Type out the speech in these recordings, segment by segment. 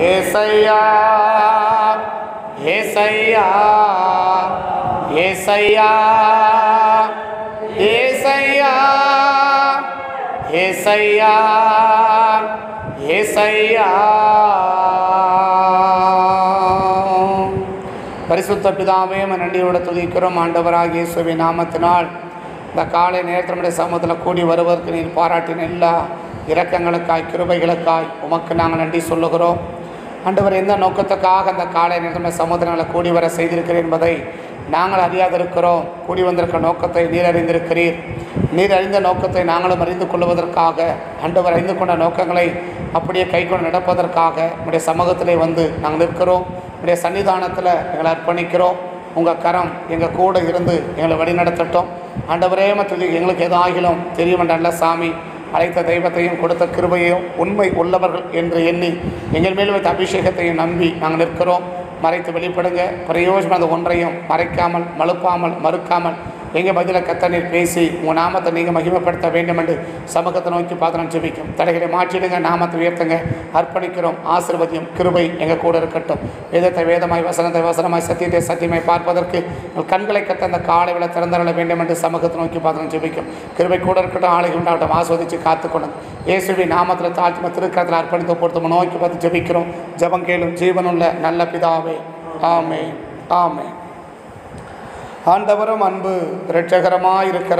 ஏசையா ஏசையா ஏசையா ஏசையா ஏசையா ஏசையா பரிசுத்த பிதாவே உம்மை நன்றியோட துதிக்கிறோம் ஆண்டவராகிய இயேசுவின் நாமத்தினால் இந்த காலை நேரத்தில் நம்முடைய சமூகத்தில் கூடி வருவதற்கு நீர் பாராட்டின எல்லா இரக்கங்களுக்காய் கிருபைகளுக்காய் உமக்கு நாங்கள் நன்றி சொல்லுகிறோம் ஆண்டவர் எந்த நோக்கத்துக்காக அந்த காலை நேரத்தில் சமுதிரங்களை கூடி வர செய்திருக்கிறேன் என்பதை நாங்கள் அறியாதிருக்கிறோம் கூடி வந்திருக்க நோக்கத்தை நீர் அறிந்திருக்கிறீர் நீர் அறிந்த நோக்கத்தை நாங்களும் அறிந்து கொள்வதற்காக ஆண்டவர் அறிந்து கொண்ட நோக்கங்களை அப்படியே கை கொண்டு நடப்பதற்காக உடைய சமூகத்திலே வந்து நாங்கள் நிற்கிறோம் உடைய சன்னிதானத்தில் எங்களை அர்ப்பணிக்கிறோம் உங்கள் கரம் எங்கள் கூட இருந்து எங்களை வழிநடத்தட்டும் ஆண்டவரே மற்றது எங்களுக்கு எதாகிலும் தெரியும் நல்ல சாமி அழைத்த தெய்வத்தையும் கொடுத்த கிருபையையும் உண்மை உள்ளவர்கள் என்று எண்ணி எங்கள் மேல் வைத்த அபிஷேகத்தையும் நம்பி நாங்கள் நிற்கிறோம் மறைத்து வெளிப்படுங்க பிரயோஜனம் அந்த ஒன்றையும் மறைக்காமல் மழுப்பாமல் மறுக்காமல் எங்கள் பதில கத்த நீர் பேசி உங்கள் நாமத்தை நீங்கள் மகிமைப்படுத்த வேண்டும் என்று சமூகத்தை நோக்கி பாத்திரம் ஜெபிக்கும் தடைகளை மாற்றிடுங்க நாமத்தை உயர்த்துங்க அர்ப்பணிக்கிறோம் ஆசிர்வதியும் கிருபை எங்கள் கூட இருக்கட்டும் வேதத்தை வேதமாய் வசனத்தை வசனமாய் சத்தியத்தை சத்தியமாய் பார்ப்பதற்கு உங்கள் கண்களை கத்த அந்த காலை விட திறந்தரல வேண்டும் என்று சமூகத்தை நோக்கி பாத்திரம் ஜெபிக்கும் கிருபை கூட இருக்கட்டும் ஆளுகை உண்டாகட்டும் ஆஸ்வதித்து காத்துக்கொள்ளும் இயேசுவி நாமத்தில் தாழ்த்தி திருக்கரத்தில் அர்ப்பணித்து பொறுத்து நோக்கி பார்த்து ஜெபிக்கிறோம் ஜெபம் கேளும் ஜீவனுள்ள நல்ல பிதாவே ஆமே ஆமே ஆண்டவரும் அன்பு இரட்சகரமாக இருக்கிற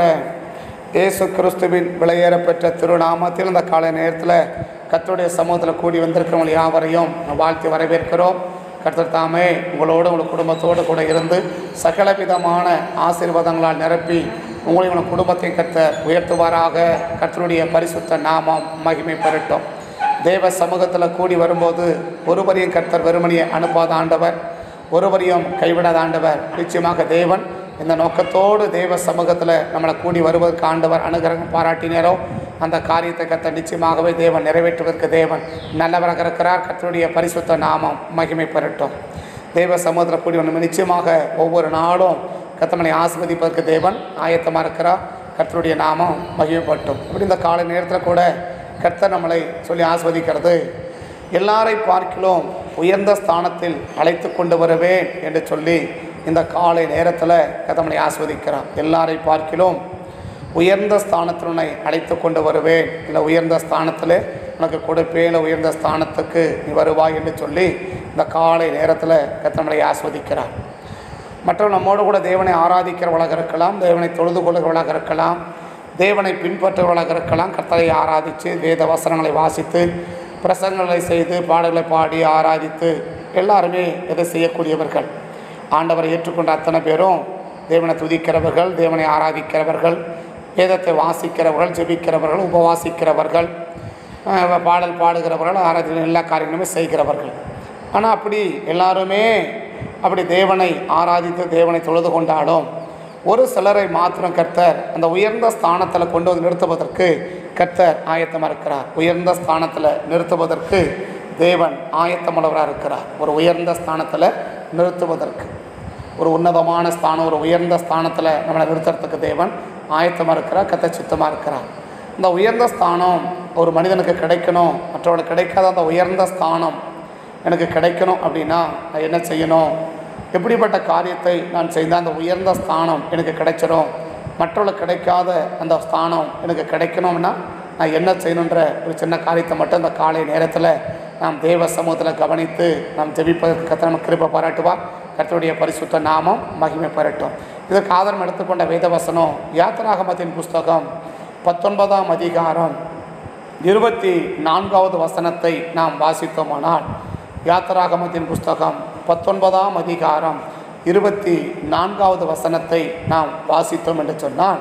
இயேசு கிறிஸ்துவின் விலையேறப்பெற்ற திருநாமத்தில் இந்த காலை நேரத்தில் கர்த்தருடைய சமூகத்தில் கூடி வந்திருக்கிறவங்க யாவரையும் நான் வாழ்த்தி வரவேற்கிறோம் கர்த்தர் தாமே உங்களோடு உங்கள் குடும்பத்தோடு கூட இருந்து சகல விதமான ஆசீர்வாதங்களால் நிரப்பி உங்களையும் உங்கள் குடும்பத்தை கர்த்தர் உயர்த்துவாராக கர்த்தருடைய பரிசுத்த நாமம் மகிமை பெறட்டும் தேவ சமூகத்தில் கூடி வரும்போது ஒருவரையும் கர்த்தர் வெறுமனியை அனுப்பாத ஆண்டவர் ஒருவரையும் கைவிடாத ஆண்டவர் நிச்சயமாக தேவன் இந்த நோக்கத்தோடு தேவ சமூகத்தில் நம்மளை கூடி வருவதற்கு ஆண்டவர் அனுகிரகம் பாராட்டினரோ அந்த காரியத்தை கத்த நிச்சயமாகவே தேவன் நிறைவேற்றுவதற்கு தேவன் நல்லவராக இருக்கிறார் கர்த்தருடைய பரிசுத்த நாமம் மகிமை பெறட்டும் தேவ சமூகத்தில் கூடி வந்து நிச்சயமாக ஒவ்வொரு நாளும் கத்தமனை ஆஸ்வதிப்பதற்கு தேவன் ஆயத்தமாக இருக்கிறார் கர்த்தருடைய நாமம் மகிமைப்பட்டும் அப்படி இந்த காலை நேரத்தில் கூட கர்த்தர் நம்மளை சொல்லி ஆஸ்வதிக்கிறது எல்லாரை பார்க்கிலும் உயர்ந்த ஸ்தானத்தில் அழைத்து கொண்டு வருவேன் என்று சொல்லி இந்த காலை நேரத்தில் கதமனை ஆஸ்வதிக்கிறான் எல்லாரை பார்க்கிலும் உயர்ந்த ஸ்தானத்தில் உன்னை அழைத்து கொண்டு வருவேன் இல்லை உயர்ந்த ஸ்தானத்தில் உனக்கு கொடுப்பேன் இல்லை உயர்ந்த ஸ்தானத்துக்கு நீ வருவாய் என்று சொல்லி இந்த காலை நேரத்தில் கத்தமனை ஆஸ்வதிக்கிறார் மற்றவர்கள் நம்மோடு கூட தேவனை ஆராதிக்கிறவளாக இருக்கலாம் தேவனை தொழுது கொள்கிறவளாக இருக்கலாம் தேவனை பின்பற்றுவர்களாக இருக்கலாம் கர்த்தரை ஆராதித்து வேத வசனங்களை வாசித்து பிரசங்களை செய்து பாடல்களை பாடி ஆராதித்து எல்லாருமே இதை செய்யக்கூடியவர்கள் ஆண்டவரை ஏற்றுக்கொண்ட அத்தனை பேரும் தேவனை துதிக்கிறவர்கள் தேவனை ஆராதிக்கிறவர்கள் வேதத்தை வாசிக்கிறவர்கள் ஜெபிக்கிறவர்கள் உபவாசிக்கிறவர்கள் அஹ், பாடல் பாடுகிறவர்கள் ஆராதிக்கிற எல்லா காரியங்களுமே செய்கிறவர்கள் ஆனால் அப்படி எல்லாருமே அப்படி தேவனை ஆராதித்து தேவனை தொழுது கொண்டாலும் ஒரு சிலரை மாத்திரம் கர்த்தர் அந்த உயர்ந்த ஸ்தானத்தில் கொண்டு வந்து நிறுத்துவதற்கு கர்த்தர் ஆயத்தமாக இருக்கிறார் உயர்ந்த ஸ்தானத்தில் நிறுத்துவதற்கு தேவன் ஆயத்தமுள்ளவராக இருக்கிறார் ஒரு உயர்ந்த ஸ்தானத்தில் நிறுத்துவதற்கு ஒரு உன்னதமான ஸ்தானம் ஒரு உயர்ந்த ஸ்தானத்தில் நம்மளை நிறுத்துறதுக்கு தேவன் ஆயத்தமாக இருக்கிறார் கத்த சித்தமாக இருக்கிறார் இந்த உயர்ந்த ஸ்தானம் ஒரு மனிதனுக்கு கிடைக்கணும் மற்றவர்களுக்கு கிடைக்காத அந்த உயர்ந்த ஸ்தானம் எனக்கு கிடைக்கணும் அப்படின்னா நான் என்ன செய்யணும் எப்படிப்பட்ட காரியத்தை நான் செய்தால் அந்த உயர்ந்த ஸ்தானம் எனக்கு கிடைச்சிடும் மற்றவர்களுக்கு கிடைக்காத அந்த ஸ்தானம் எனக்கு கிடைக்கணும்னா நான் என்ன செய்யணுன்ற ஒரு சின்ன காரியத்தை மட்டும் அந்த காலை நேரத்தில் நாம் தேவ சமூகத்தில் கவனித்து நாம் ஜெபிப்பதற்கு கத்த நம்ம கிருபை பாராட்டுவா கர்த்தருடைய பரிசுத்த நாமம் மகிமை பெறட்டும் இதற்கு ஆதாரம் எடுத்துக்கொண்ட வேதவசனம் யாத்திராகமத்தின் புஸ்தகம் பத்தொன்பதாம் அதிகாரம் இருபத்தி நான்காவது வசனத்தை நாம் வாசித்தோமானால் யாத்திராகமத்தின் புஸ்தகம் பத்தொன்பதாம் அதிகாரம் இருபத்தி நான்காவது வசனத்தை நாம் வாசித்தோம் என்று சொன்னால்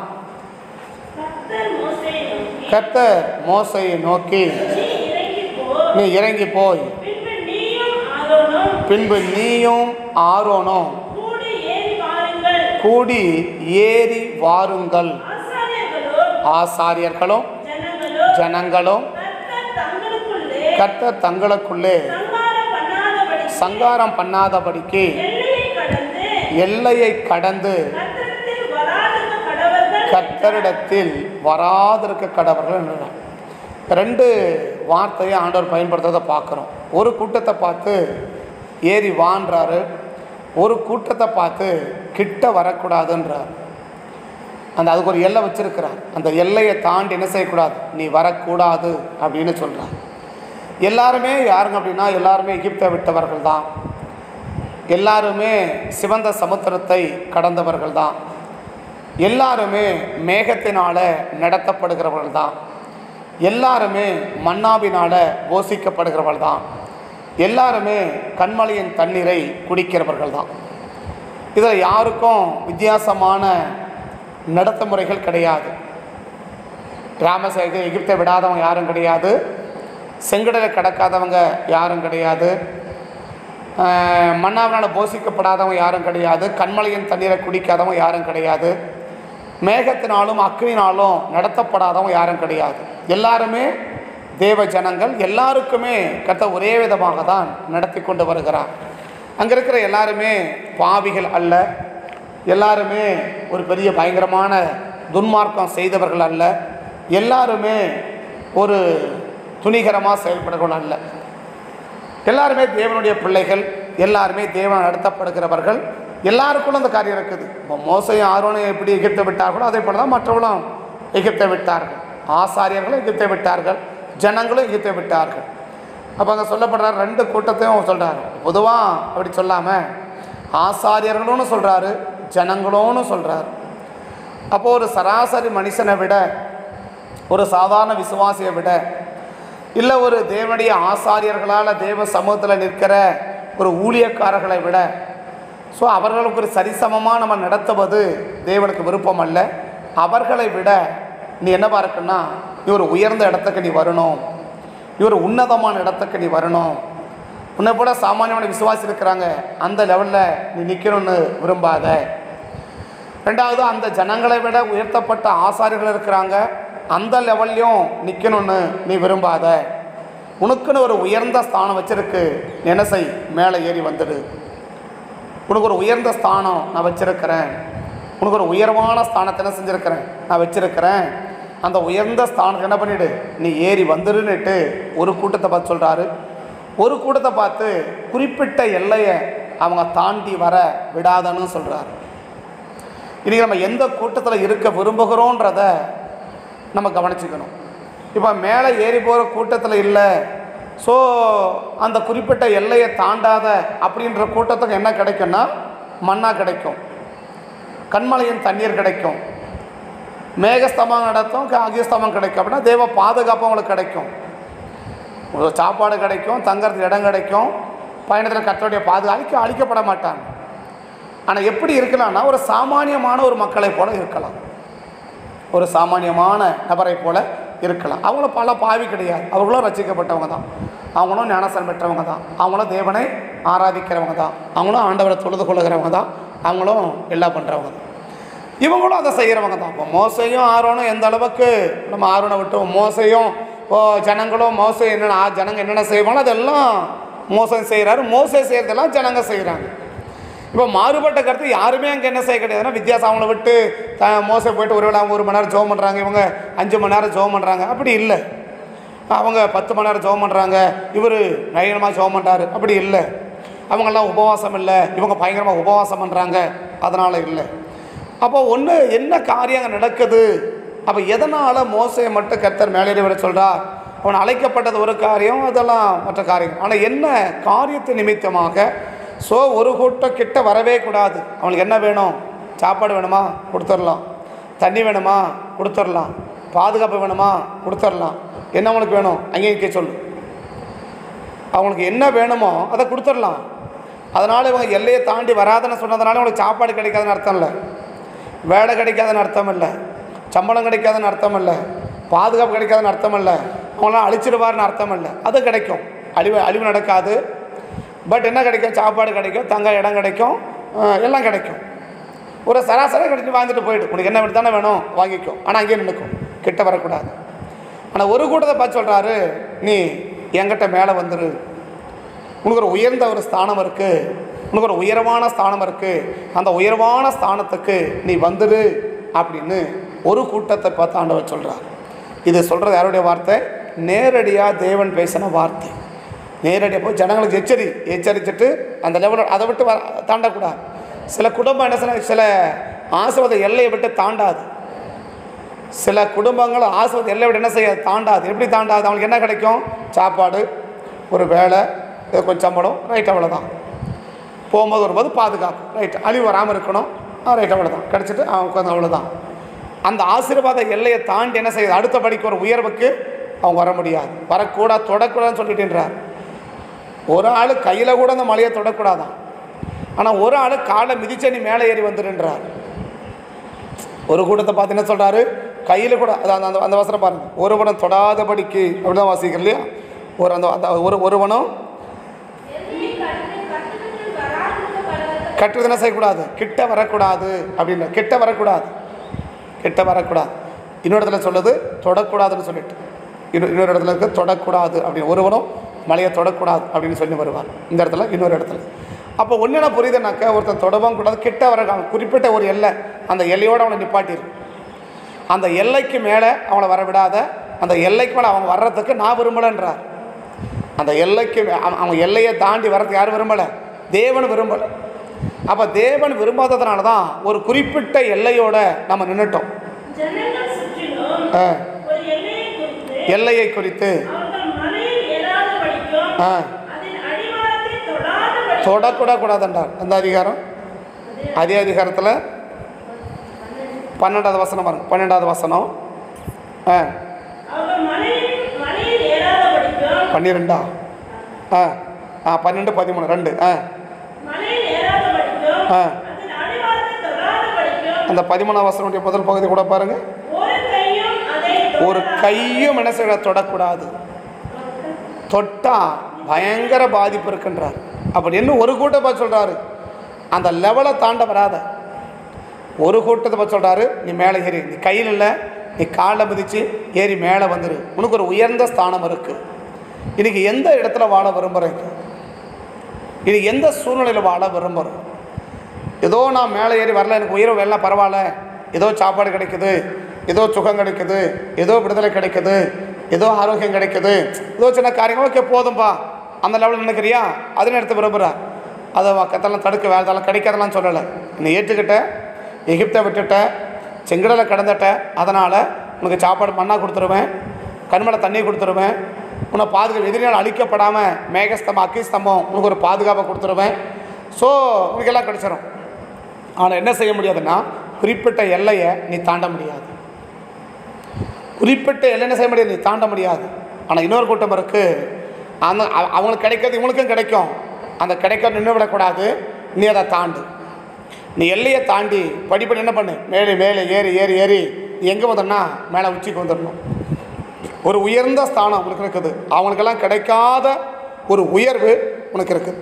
கர்த்தர் மோசேயை நோக்கி, கர்த்தர் மோசையை நோக்கி "நீ இறங்கிப் நீ இறங்கி போ. போய் பின்பு நீயும் ஆரோனும் பின்பு நீயும் ஆரோனும் கூடி ஏறி வாருங்கள். கூடி ஏறி வாருங்கள் ஆசாரியர்களும் ஆசாரியர்களும் ஜனங்களும் ஜனங்களும் கர்த்தர் தங்களுக்குள்ளே கர்த்தர் தங்களுக்குள்ளே சங்காரம் பண்ணாதபடி சங்காரம் பண்ணாதபடிக்கு எல்லையை கடந்து எல்லையை கடந்து கர்த்தரிடத்தில் வராதிருக்க கடவர்கள் கர்த்தரிடத்தில் வராதிருக்க கடவர்கள் என்றார் ரெண்டு வார்த்தையை ஆண்டவர் பயன்படுத்துறதை பார்க்குறோம் ஒரு கூட்டத்தை பார்த்து ஏறி வான்றாரு ஒரு கூட்டத்தை பார்த்து கிட்ட வரக்கூடாதுன்றார் அந்த அதுக்கு ஒரு எல்லை வச்சிருக்கிறார் அந்த எல்லையை தாண்டி என்ன செய்யக்கூடாது நீ வரக்கூடாது அப்படின்னு சொல்கிறார் எல்லாருமே யாருங்க அப்படின்னா எல்லாருமே எகிப்தை விட்டவர்கள் தான் எல்லாருமே சிவந்த சமுத்திரத்தை கடந்தவர்கள் தான் எல்லாருமே மேகத்தினால நடத்தப்படுகிறவர்கள் தான் எல்லாருமே மன்னாவினால போஷிக்கப்படுகிறவர்கள் தான் எல்லாருமே கண்மலையின் தண்ணீரை குடிக்கிறவர்கள் தான் இதில் யாருக்கும் வித்தியாசமான நடத்த முறைகள் கிடையாது ராமசேக எகிப்தை விடாதவங்க யாரும் கிடையாது செங்கடலை கடக்காதவங்க யாரும் கிடையாது ஆஹ் மன்னாவினால் போஷிக்கப்படாதவங்க யாரும் கிடையாது கண்மலையின் தண்ணீரை குடிக்காதவங்க யாரும் கிடையாது மேகத்தினாலும் அக்னினாலும் நடத்தப்படாதவங்க யாரும் கிடையாது எல்லாருமே தேவ ஜனங்கள் எல்லாருக்குமே கத்த ஒரே விதமாக தான் நடத்தி கொண்டு வருகிறார் அங்கே இருக்கிற எல்லாருமே பாவிகள் அல்ல எல்லாருமே ஒரு பெரிய பயங்கரமான துன்மார்க்கம் செய்தவர்கள் அல்ல எல்லாருமே ஒரு துணிகரமாக செயல்படுகிறவர்கள் அல்ல எல்லாருமே தேவனுடைய பிள்ளைகள் எல்லாருமே தேவன் நடத்தப்படுகிறவர்கள் எல்லாருக்குள்ள அந்த காரியம் இருக்குது இப்போ மோசையும் ஆர்வனையும் எப்படி எகிப்தை விட்டார்களோ அதே போல தான் மற்றவர்களும் எகிப்தை விட்டார்கள் ஆசாரியர்களும் எகிப்தை விட்டார்கள் ஜனங்களும் எகிப்தை விட்டார்கள் அப்போ அங்கே சொல்லப்படுறாரு ரெண்டு கூட்டத்தையும் சொல்கிறாரு பொதுவாக அப்படி சொல்லாமல் ஆசாரியர்களும்னு சொல்கிறாரு ஜனங்களோன்னு சொல்கிறாரு அப்போ ஒரு சராசரி மனுஷனை விட ஒரு சாதாரண விசுவாசியை விட இல்லை ஒரு தேவனுடைய ஆசாரியர்களால் தேவ சமூகத்தில் நிற்கிற ஒரு ஊழியக்காரர்களை விட ஸோ அவர்களுக்கு ஒரு சரிசமமாக நம்ம நடத்துவது தேவனுக்கு விருப்பம் அல்ல அவர்களை விட நீ என்னவா இருக்குன்னா நீ ஒரு உயர்ந்த இடத்துக்கு நீ வரணும் நீ ஒரு உன்னதமான இடத்துக்கு நீ வரணும் உன்னை போல சாமானியமான விசுவாசி இருக்கிறாங்க அந்த லெவலில் நீ நிற்கணும்னு விரும்பாத ரெண்டாவது அந்த ஜனங்களை விட உயர்த்தப்பட்ட ஆசாரிகள் இருக்கிறாங்க அந்த லெவல்லையும் நிற்கணும்னு நீ விரும்பாத உனக்குன்னு ஒரு உயர்ந்த ஸ்தானம் வச்சிருக்கு நீ என்ன செய் மேலே ஏறி வந்துடு உனக்கு ஒரு உயர்ந்த ஸ்தானம் நான் வச்சிருக்கிறேன் உனக்கு ஒரு உயர்வான ஸ்தானத்தை என்ன செஞ்சுருக்கிறேன் நான் வச்சிருக்கிறேன் அந்த உயர்ந்த ஸ்தானத்தை என்ன பண்ணிடு நீ ஏறி வந்துருன்னுட்டு ஒரு கூட்டத்தை பார்த்து சொல்கிறாரு ஒரு கூட்டத்தை பார்த்து குறிப்பிட்ட எல்லையை அவங்க தாண்டி வர விடாதன்னு சொல்கிறாரு இன்றைக்கி நம்ம எந்த கூட்டத்தில் இருக்க விரும்புகிறோன்றத நம்ம கவனிச்சுக்கணும் இப்போ மேலே ஏறி போகிற கூட்டத்தில் இல்லை ஸோ அந்த குறிப்பிட்ட எல்லையை தாண்டாத அப்படின்ற கூட்டத்துக்கு என்ன கிடைக்கும்னா மண்ணா கிடைக்கும் கண்மலையின் தண்ணீர் கிடைக்கும் மேகஸ்தமம் நடத்தும் அகிஸ்தமம் கிடைக்கும் அப்படின்னா தேவ பாதுகாப்பு அவங்களுக்கு கிடைக்கும் ஒரு சாப்பாடு கிடைக்கும் தங்கறதுக்கு இடம் கிடைக்கும் பயணத்தில் கத்தருடைய பாதுகாப்பு அழிக்கப்பட மாட்டாங்க ஆனால் எப்படி இருக்கலாம்னா ஒரு சாமானியமான ஒரு மக்களை போல இருக்கலாம் ஒரு சாமானியமான நபரை போல இருக்கலாம் அவங்களும் பல பாவி கிடையாது அவங்களும் ரசிக்கப்பட்டவங்க தான் அவங்களும் ஞானசன் பெற்றவங்க தான் அவங்களும் தேவனை ஆராதிக்கிறவங்க தான் அவங்களும் ஆண்டவரை தொழுது கொள்ளுகிறவங்க தான் அவங்களும் எல்லாம் பண்ணுறவங்க தான் இவங்களும் அதை செய்கிறவங்க தான் இப்போ மோசையும் ஆரோனும் எந்த அளவுக்கு நம்ம ஆரோனை விட்டு மோசையும் ஓ ஜனங்களும் மோசை என்னென்ன ஆ, ஜனங்க என்னென்ன செய்வாங்களோ அதெல்லாம் மோசம் செய்கிறாரு மோசை செய்கிறதெல்லாம் ஜனங்க செய்கிறாங்க இப்போ மாறுபட்ட கருத்து யாருமே அங்கே என்ன செய்ய கிடையாதுன்னா வித்தியாசம் அவங்கள விட்டு த மோசை போயிட்டு ஒரு வேளை அவங்க ஒரு மணி நேரம் ஜோம் பண்ணுறாங்க இவங்க அஞ்சு மணி நேரம் ஜோம் பண்ணுறாங்க அப்படி இல்லை அவங்க பத்து மணி நேரம் ஜோம் பண்ணுறாங்க இவர் நயனமாக ஜோம் பண்ணுறாரு அப்படி இல்லை அவங்கெல்லாம் உபவாசம் இல்லை இவங்க பயங்கரமாக உபவாசம் பண்ணுறாங்க அதனால் இல்லை அப்போ ஒன்று என்ன காரியம் அங்கே நடக்குது அப்போ எதனால் மோசையை மட்டும் கர்த்தர் மேலேறி வர சொல்கிறார் அவன் அழைக்கப்பட்டது ஒரு காரியம் அதெல்லாம் மற்ற காரியம் ஆனால் என்ன காரியத்தை நிமித்தமாக ஸோ ஒரு கூட்டம் கிட்ட வரவே கூடாது அவனுக்கு என்ன வேணும் சாப்பாடு வேணுமா கொடுத்துடலாம் தண்ணி வேணுமா கொடுத்துடலாம் பாதுகாப்பு வேணுமா கொடுத்துடலாம் என்ன அவனுக்கு வேணும் அங்கேயே நிற்க சொல்லு அவங்களுக்கு என்ன வேணுமோ அதை கொடுத்துடலாம் அதனால் இவங்க எல்லையை தாண்டி வராதுன்னு சொன்னதுனால அவங்களுக்கு சாப்பாடு கிடைக்காதுன்னு அர்த்தம் இல்லை வேலை கிடைக்காதுன்னு அர்த்தம் இல்லை சம்பளம் கிடைக்காதுன்னு அர்த்தம் இல்லை பாதுகாப்பு கிடைக்காதுன்னு அர்த்தம் இல்லை அவங்களாம் அழிச்சிடுவார்னு அர்த்தம் இல்லை அது கிடைக்கும் அழிவு அழிவு நடக்காது பட் என்ன கிடைக்கும் சாப்பாடு கிடைக்கும் தங்க இடம் கிடைக்கும் அஹ் எல்லாம் கிடைக்கும் ஒரு சராசரி கிடைச்சி வாங்கிட்டு போயிடு உனக்கு என்ன வேணும் தானே வேணும் வாங்கிக்கோ ஆனால் அங்கேயே நின்றுக்கும் கிட்ட வரக்கூடாது ஆனால் ஒரு கூட்டத்தை பார்த்து சொல்கிறாரு நீ என்கிட்ட மேலே வந்துரு உனக்கு ஒரு உயர்ந்த ஒரு ஸ்தானம் இருக்குது உனக்கு ஒரு உயர்வான ஸ்தானம் இருக்குது அந்த உயர்வான ஸ்தானத்துக்கு நீ வந்துடு அப்படின்னு ஒரு கூட்டத்தை பார்த்து ஆண்டவர் சொல்கிறார் இது சொல்கிறது யாருடைய வார்த்தை நேரடியாக தேவன் பேசின வார்த்தை நேரடியாக போய் ஜனங்களுக்கு எச்சரி எச்சரிச்சுட்டு அந்த லெவலில் அதை விட்டு வர தாண்டக்கூடாது சில குடும்பம் என்ன செய்ய சில ஆசிர்வாத எல்லையை விட்டு தாண்டாது சில குடும்பங்கள் ஆசிர்வாத எல்லையை விட்டு என்ன செய்யாது தாண்டாது எப்படி தாண்டாது அவங்களுக்கு என்ன கிடைக்கும் சாப்பாடு ஒரு வேலை இது கொஞ்சம் சம்பளம் ரைட் அவ்வளோதான் போகும்போது வரும்போது பாதுகாப்பு ரைட் அழிவு வராமல் இருக்கணும் ஆ ரைட் அவ்வளோதான் கிடச்சிட்டு அவங்க உட்காந்து அவ்வளோதான் அந்த ஆசீர்வாத எல்லையை தாண்டி என்ன செய்யுது அடுத்த படிக்கு ஒரு உயர்வுக்கு அவங்க வர முடியாது வரக்கூடாது தொடக்கூடாதுன்னு சொல்லிட்டுன்றார் ஒரு ஆள் கையில் கூட அந்த மலையை தொடக்கூடாதான் ஆனால் ஒரு ஆள் காலை மிதிச்ச நீ மேலே ஏறி வந்துடுன்றார் ஒரு கூட்டத்தை பார்த்து என்ன சொல்கிறாரு கையில் கூட அது அந்த அந்த வசனம் பாருங்க ஒருவனும் தொடாதபடிக்கு அப்படிதான் வாசிக்கிறோம் இல்லையா ஒரு அந்த அந்த ஒரு ஒருவனும் எதிரி கட்டு கட்டுக்குள் வராதிருக்க கடவுள் கட்டுறது என்ன செய்யக்கூடாது கிட்ட வரக்கூடாது அப்படின்னு கிட்ட வரக்கூடாது கிட்ட வரக்கூடாது இன்னொரு இடத்துல சொல்லுது தொடக்கூடாதுன்னு சொல்லிட்டு இன்னொரு இன்னொரு இடத்துல இருக்கு தொடக்கூடாது அப்படின்னு ஒருவனும் மலையை தொடக்கூடாது அப்படின்னு சொல்லி வருவார் இந்த இடத்துல இன்னொரு இடத்துல அப்போ ஒன்று என்ன புரியுதுனாக்க ஒருத்தன் தொடவும் கூடாது கிட்ட வர அவன் குறிப்பிட்ட ஒரு எல்லை அந்த எல்லையோடு அவனை நிப்பாட்டிரு அந்த எல்லைக்கு மேலே அவனை வர விடாத அந்த எல்லைக்கு மேலே அவன் வர்றதுக்கு நான் விரும்பலைன்றார் அந்த எல்லைக்கு மே- அவன் அவன் எல்லையை தாண்டி வர்றதுக்கு யாரும் விரும்பலை தேவன் விரும்பலை அப்போ தேவன் விரும்பாததுனால தான் ஒரு குறிப்பிட்ட எல்லையோட நம்ம நின்றுட்டோம் ஜனங்கள் சுற்றிலும் ஆ, ஒரு எல்லையை குறித்து எல்லையை குறித்து அவர்கள் மலையில் ஏறாதபடிக்கும் ஆ, அதன் அடிவாரத்தை தொடாதபடி தொடக்கூட கூடாதுன்றார் அந்த அதிகாரம் அதே அதிகாரத்தில் பன்னெண்டாவது வசனம் பாருங்க பன்னெண்டாவது வசனம் ஆ அவர்கள் மலையில் மலையில் ஏறாதபடிக்கும் பன்னிரெண்டா ஆ ஆ பன்னெண்டு பதிமூணு ரெண்டு ஆ மலையில் ஏறாதபடிக்கும் ஆ அதன் அடிவாரத்தை தொடாதபடிக்கும் அந்த பதிமூணாம் வசனுடைய முதல் பகுதி கூட பாருங்க ஒரு கையும் அதை ஒரு கையும் என்ன செய்ய தொடக்கூடாது தொட்டா பயங்கர பாதிப்பு இருக்குன்றார் அப்படி என்ன ஒரு கூட்டத்தை பார்த்து சொல்கிறாரு அந்த லெவலை தாண்ட வராத ஒரு கூட்டத்தை பார்த்து சொல்கிறாரு நீ மேலே ஏறி நீ கையில் இல்லை நீ காலை மிதித்து ஏறி மேலே வந்துரு உனக்கு ஒரு உயர்ந்த ஸ்தானம் இருக்குது இன்னைக்கு எந்த இடத்துல வாழ விரும்புகிறேன் இன்னைக்கு எந்த சூழ்நிலையில் வாழ விரும்புகிறேன் ஏதோ நான் மேலே ஏறி வரல எனக்கு உயர்வு எல்லாம் பரவாயில்ல ஏதோ சாப்பாடு கிடைக்குது ஏதோ சுகம் கிடைக்குது ஏதோ விடுதலை கிடைக்குது ஏதோ ஆரோக்கியம் கிடைக்குது ஏதோ சின்ன காரியங்கள் ஓகே போதும்பா அந்த லெவலில் நினைக்கிறியா அதுன்னு எடுத்து விரும்புகிறா அதை கத்தெல்லாம் தடுக்க வேறு அதெல்லாம் கிடைக்காதெல்லாம் சொல்லலை நீ ஏற்றுக்கிட்ட எகிப்தை விட்டுட்ட செங்கடலை கடந்துட்ட அதனால் உனக்கு சாப்பாடு மண்ணா கொடுத்துருவேன் கண்மலை தண்ணி கொடுத்துருவேன் உன்னை பாதுகாப்பு எதிரியால் அழிக்கப்படாமல் மேகஸ்தம்பம் அக்கிஸ்தம்பம் உனக்கு ஒரு பாதுகாப்பை கொடுத்துருவேன் ஸோ உனக்கு எல்லாம் கிடைச்சிரும் ஆனால் என்ன செய்ய முடியாதுன்னா குறிப்பிட்ட எல்லையை நீ தாண்ட முடியாது குறிப்பிட்ட எல்லை என்ன செய்ய முடியாது நீ தாண்ட முடியாது ஆனால் இன்னொரு கூட்டம் இருக்குது அந்த அவ- அவங்களுக்கு கிடைக்கிறது இவங்களுக்கும் கிடைக்கும் அந்த கிடைக்க நின்று விடக்கூடாது நீ அதை தாண்டு நீ எல்லையை தாண்டி படிப்படி என்ன பண்ணு மேலே மேலே ஏறி ஏறி ஏறி நீ எங்கே வந்தோன்னா மேலே உச்சிக்கு வந்துடணும் ஒரு உயர்ந்த ஸ்தானம் உனக்கு இருக்குது அவங்களுக்கெல்லாம் கிடைக்காத ஒரு உயர்வு உனக்கு இருக்குது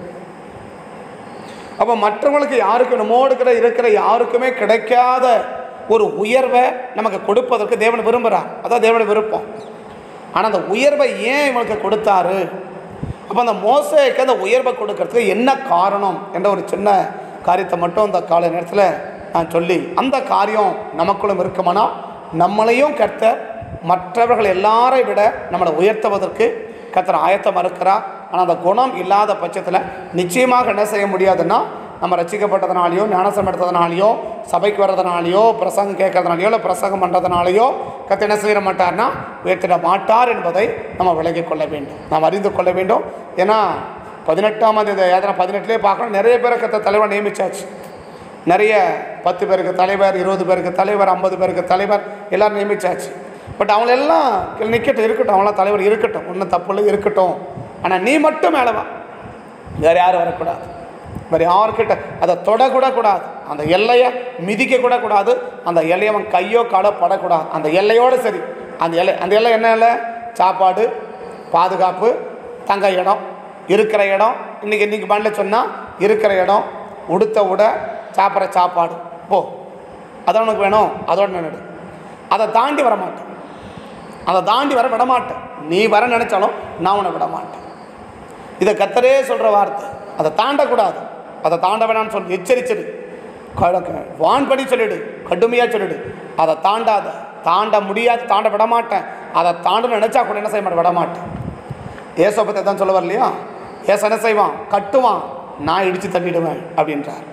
அப்போ மற்றவங்களுக்கு யாருக்கு நம்மோடு கூட இருக்கிற யாருக்குமே கிடைக்காத ஒரு உயர்வை நமக்கு கொடுப்பதற்கு தேவன் விரும்புகிறார் அதான் தேவன விருப்பம் ஆனால் அந்த உயர்வை ஏன் இவனுக்கு கொடுத்தாரு அப்போ அந்த மோசைக்கு அந்த உயர்வை கொடுக்கறதுக்கு என்ன காரணம் என்ற ஒரு சின்ன காரியத்தை மட்டும் அந்த காலை நேரத்தில் நான் சொல்லி அந்த காரியம் நமக்குள்ளும் இருக்குமானா நம்மளையும் கர்த்தர் மற்றவர்கள் எல்லாரை விட நம்மளை உயர்த்துவதற்கு கர்த்தர் ஆயத்தமாக இருக்கிறார் ஆனால் அந்த குணம் இல்லாத பட்சத்தில் நிச்சயமாக என்ன செய்ய முடியாதுன்னா நம்ம ரசிக்கப்பட்டதுனாலையோ ஞானசம் எடுத்ததுனாலையோ சபைக்கு வர்றதுனாலையோ பிரசங்கம் கேட்கறதுனாலையோ இல்லை பிரசங்கம் பண்ணுறதுனாலையோ கத்த என்ன செய்ய மாட்டார்னா உயர்த்திட மாட்டார் என்பதை நம்ம விலகிக் கொள்ள வேண்டும் நாம் அறிந்து கொள்ள வேண்டும் ஏன்னா பதினெட்டாம் தேதி யாத்திரை பதினெட்டுலேயே பார்க்கணும் நிறைய பேரை கத்த தலைவர் நியமிச்சாச்சு நிறைய பத்து பேருக்கு தலைவர் இருபது பேருக்கு தலைவர் ஐம்பது பேருக்கு தலைவர் எல்லாரும் நியமிச்சாச்சு பட் அவங்களெல்லாம் நிற்கட்டும் இருக்கட்டும் அவங்களாம் தலைவர் இருக்கட்டும் ஒன்றும் தப்பு இல்லை இருக்கட்டும் ஆனால் நீ மட்டும் மேலே வா வேறு யாரும் வரக்கூடாது வேறு யாருக்கிட்ட அதை தொடக்கூட கூடாது அந்த எல்லையை மிதிக்க கூட கூடாது அந்த எல்லையை அவன் கையோ காலோ படக்கூடாது அந்த எல்லையோடு சரி அந்த எல்லை அந்த எல்லை என்ன எல்லை சாப்பாடு பாதுகாப்பு தங்க இடம் இருக்கிற இடம் இன்றைக்கி இன்றைக்கி பண்ணல சொன்னால் இருக்கிற இடம் உடுத்த உட சாப்பிட்ற சாப்பாடு போ அதான் உனக்கு வேணும் அதோட நின்றுடு அதை தாண்டி வர மாட்டேன் அதை தாண்டி வர விட மாட்டேன் நீ வர நினச்சாலும் நான் உன்னை விட மாட்டேன் இதை கத்தரே சொல்கிற வார்த்தை அதை தாண்டக்கூடாது அதை தாண்ட வேணாம்னு சொல்லி எச்சரிச்சிடு கழக்க வான் பண்ணி சொல்லிடு கடுமையாக சொல்லிடு அதை தாண்டாத தாண்ட முடியாது தாண்ட விட மாட்டேன் அதை தாண்டணும்னு நினச்சா கூட என்ன செய்ய மாட்டேன் விட மாட்டேன் ஏசோ பற்றி தான் சொல்ல வரலையா ஏச என்ன செய்வான் கட்டுவான் நான் இடித்து தள்ளிடுவேன் அப்படின்றார்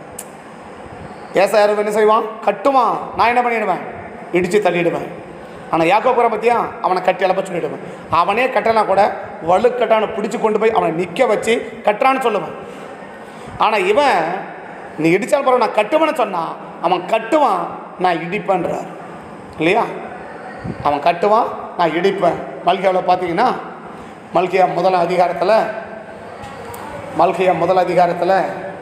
ஏச யாரும் என்ன செய்வான் கட்டுவான் நான் என்ன பண்ணிடுவேன் இடித்து தள்ளிடுவேன் ஆனால் யாக்கோபுரம் பற்றியா அவனை கட்டி அளப்ப சொல்லிடுவேன் அவனே கட்டனா கூட வலுக்கட்டான பிடிச்சு கொண்டு போய் அவனை நிற்க வச்சு கட்டுறான்னு சொல்லுவேன் ஆனால் இவன் நீ இடிச்சால் பரவாயில்ல நான் கட்டுவேன்னு சொன்னான் அவன் கட்டுவான் நான் இடிப்பேன்றார் இல்லையா அவன் கட்டுவான் நான் இடிப்பேன் மல்கியாவில் பார்த்தீங்கன்னா மல்கியா முதல் அதிகாரத்தில் மல்கியா முதல் அதிகாரத்தில்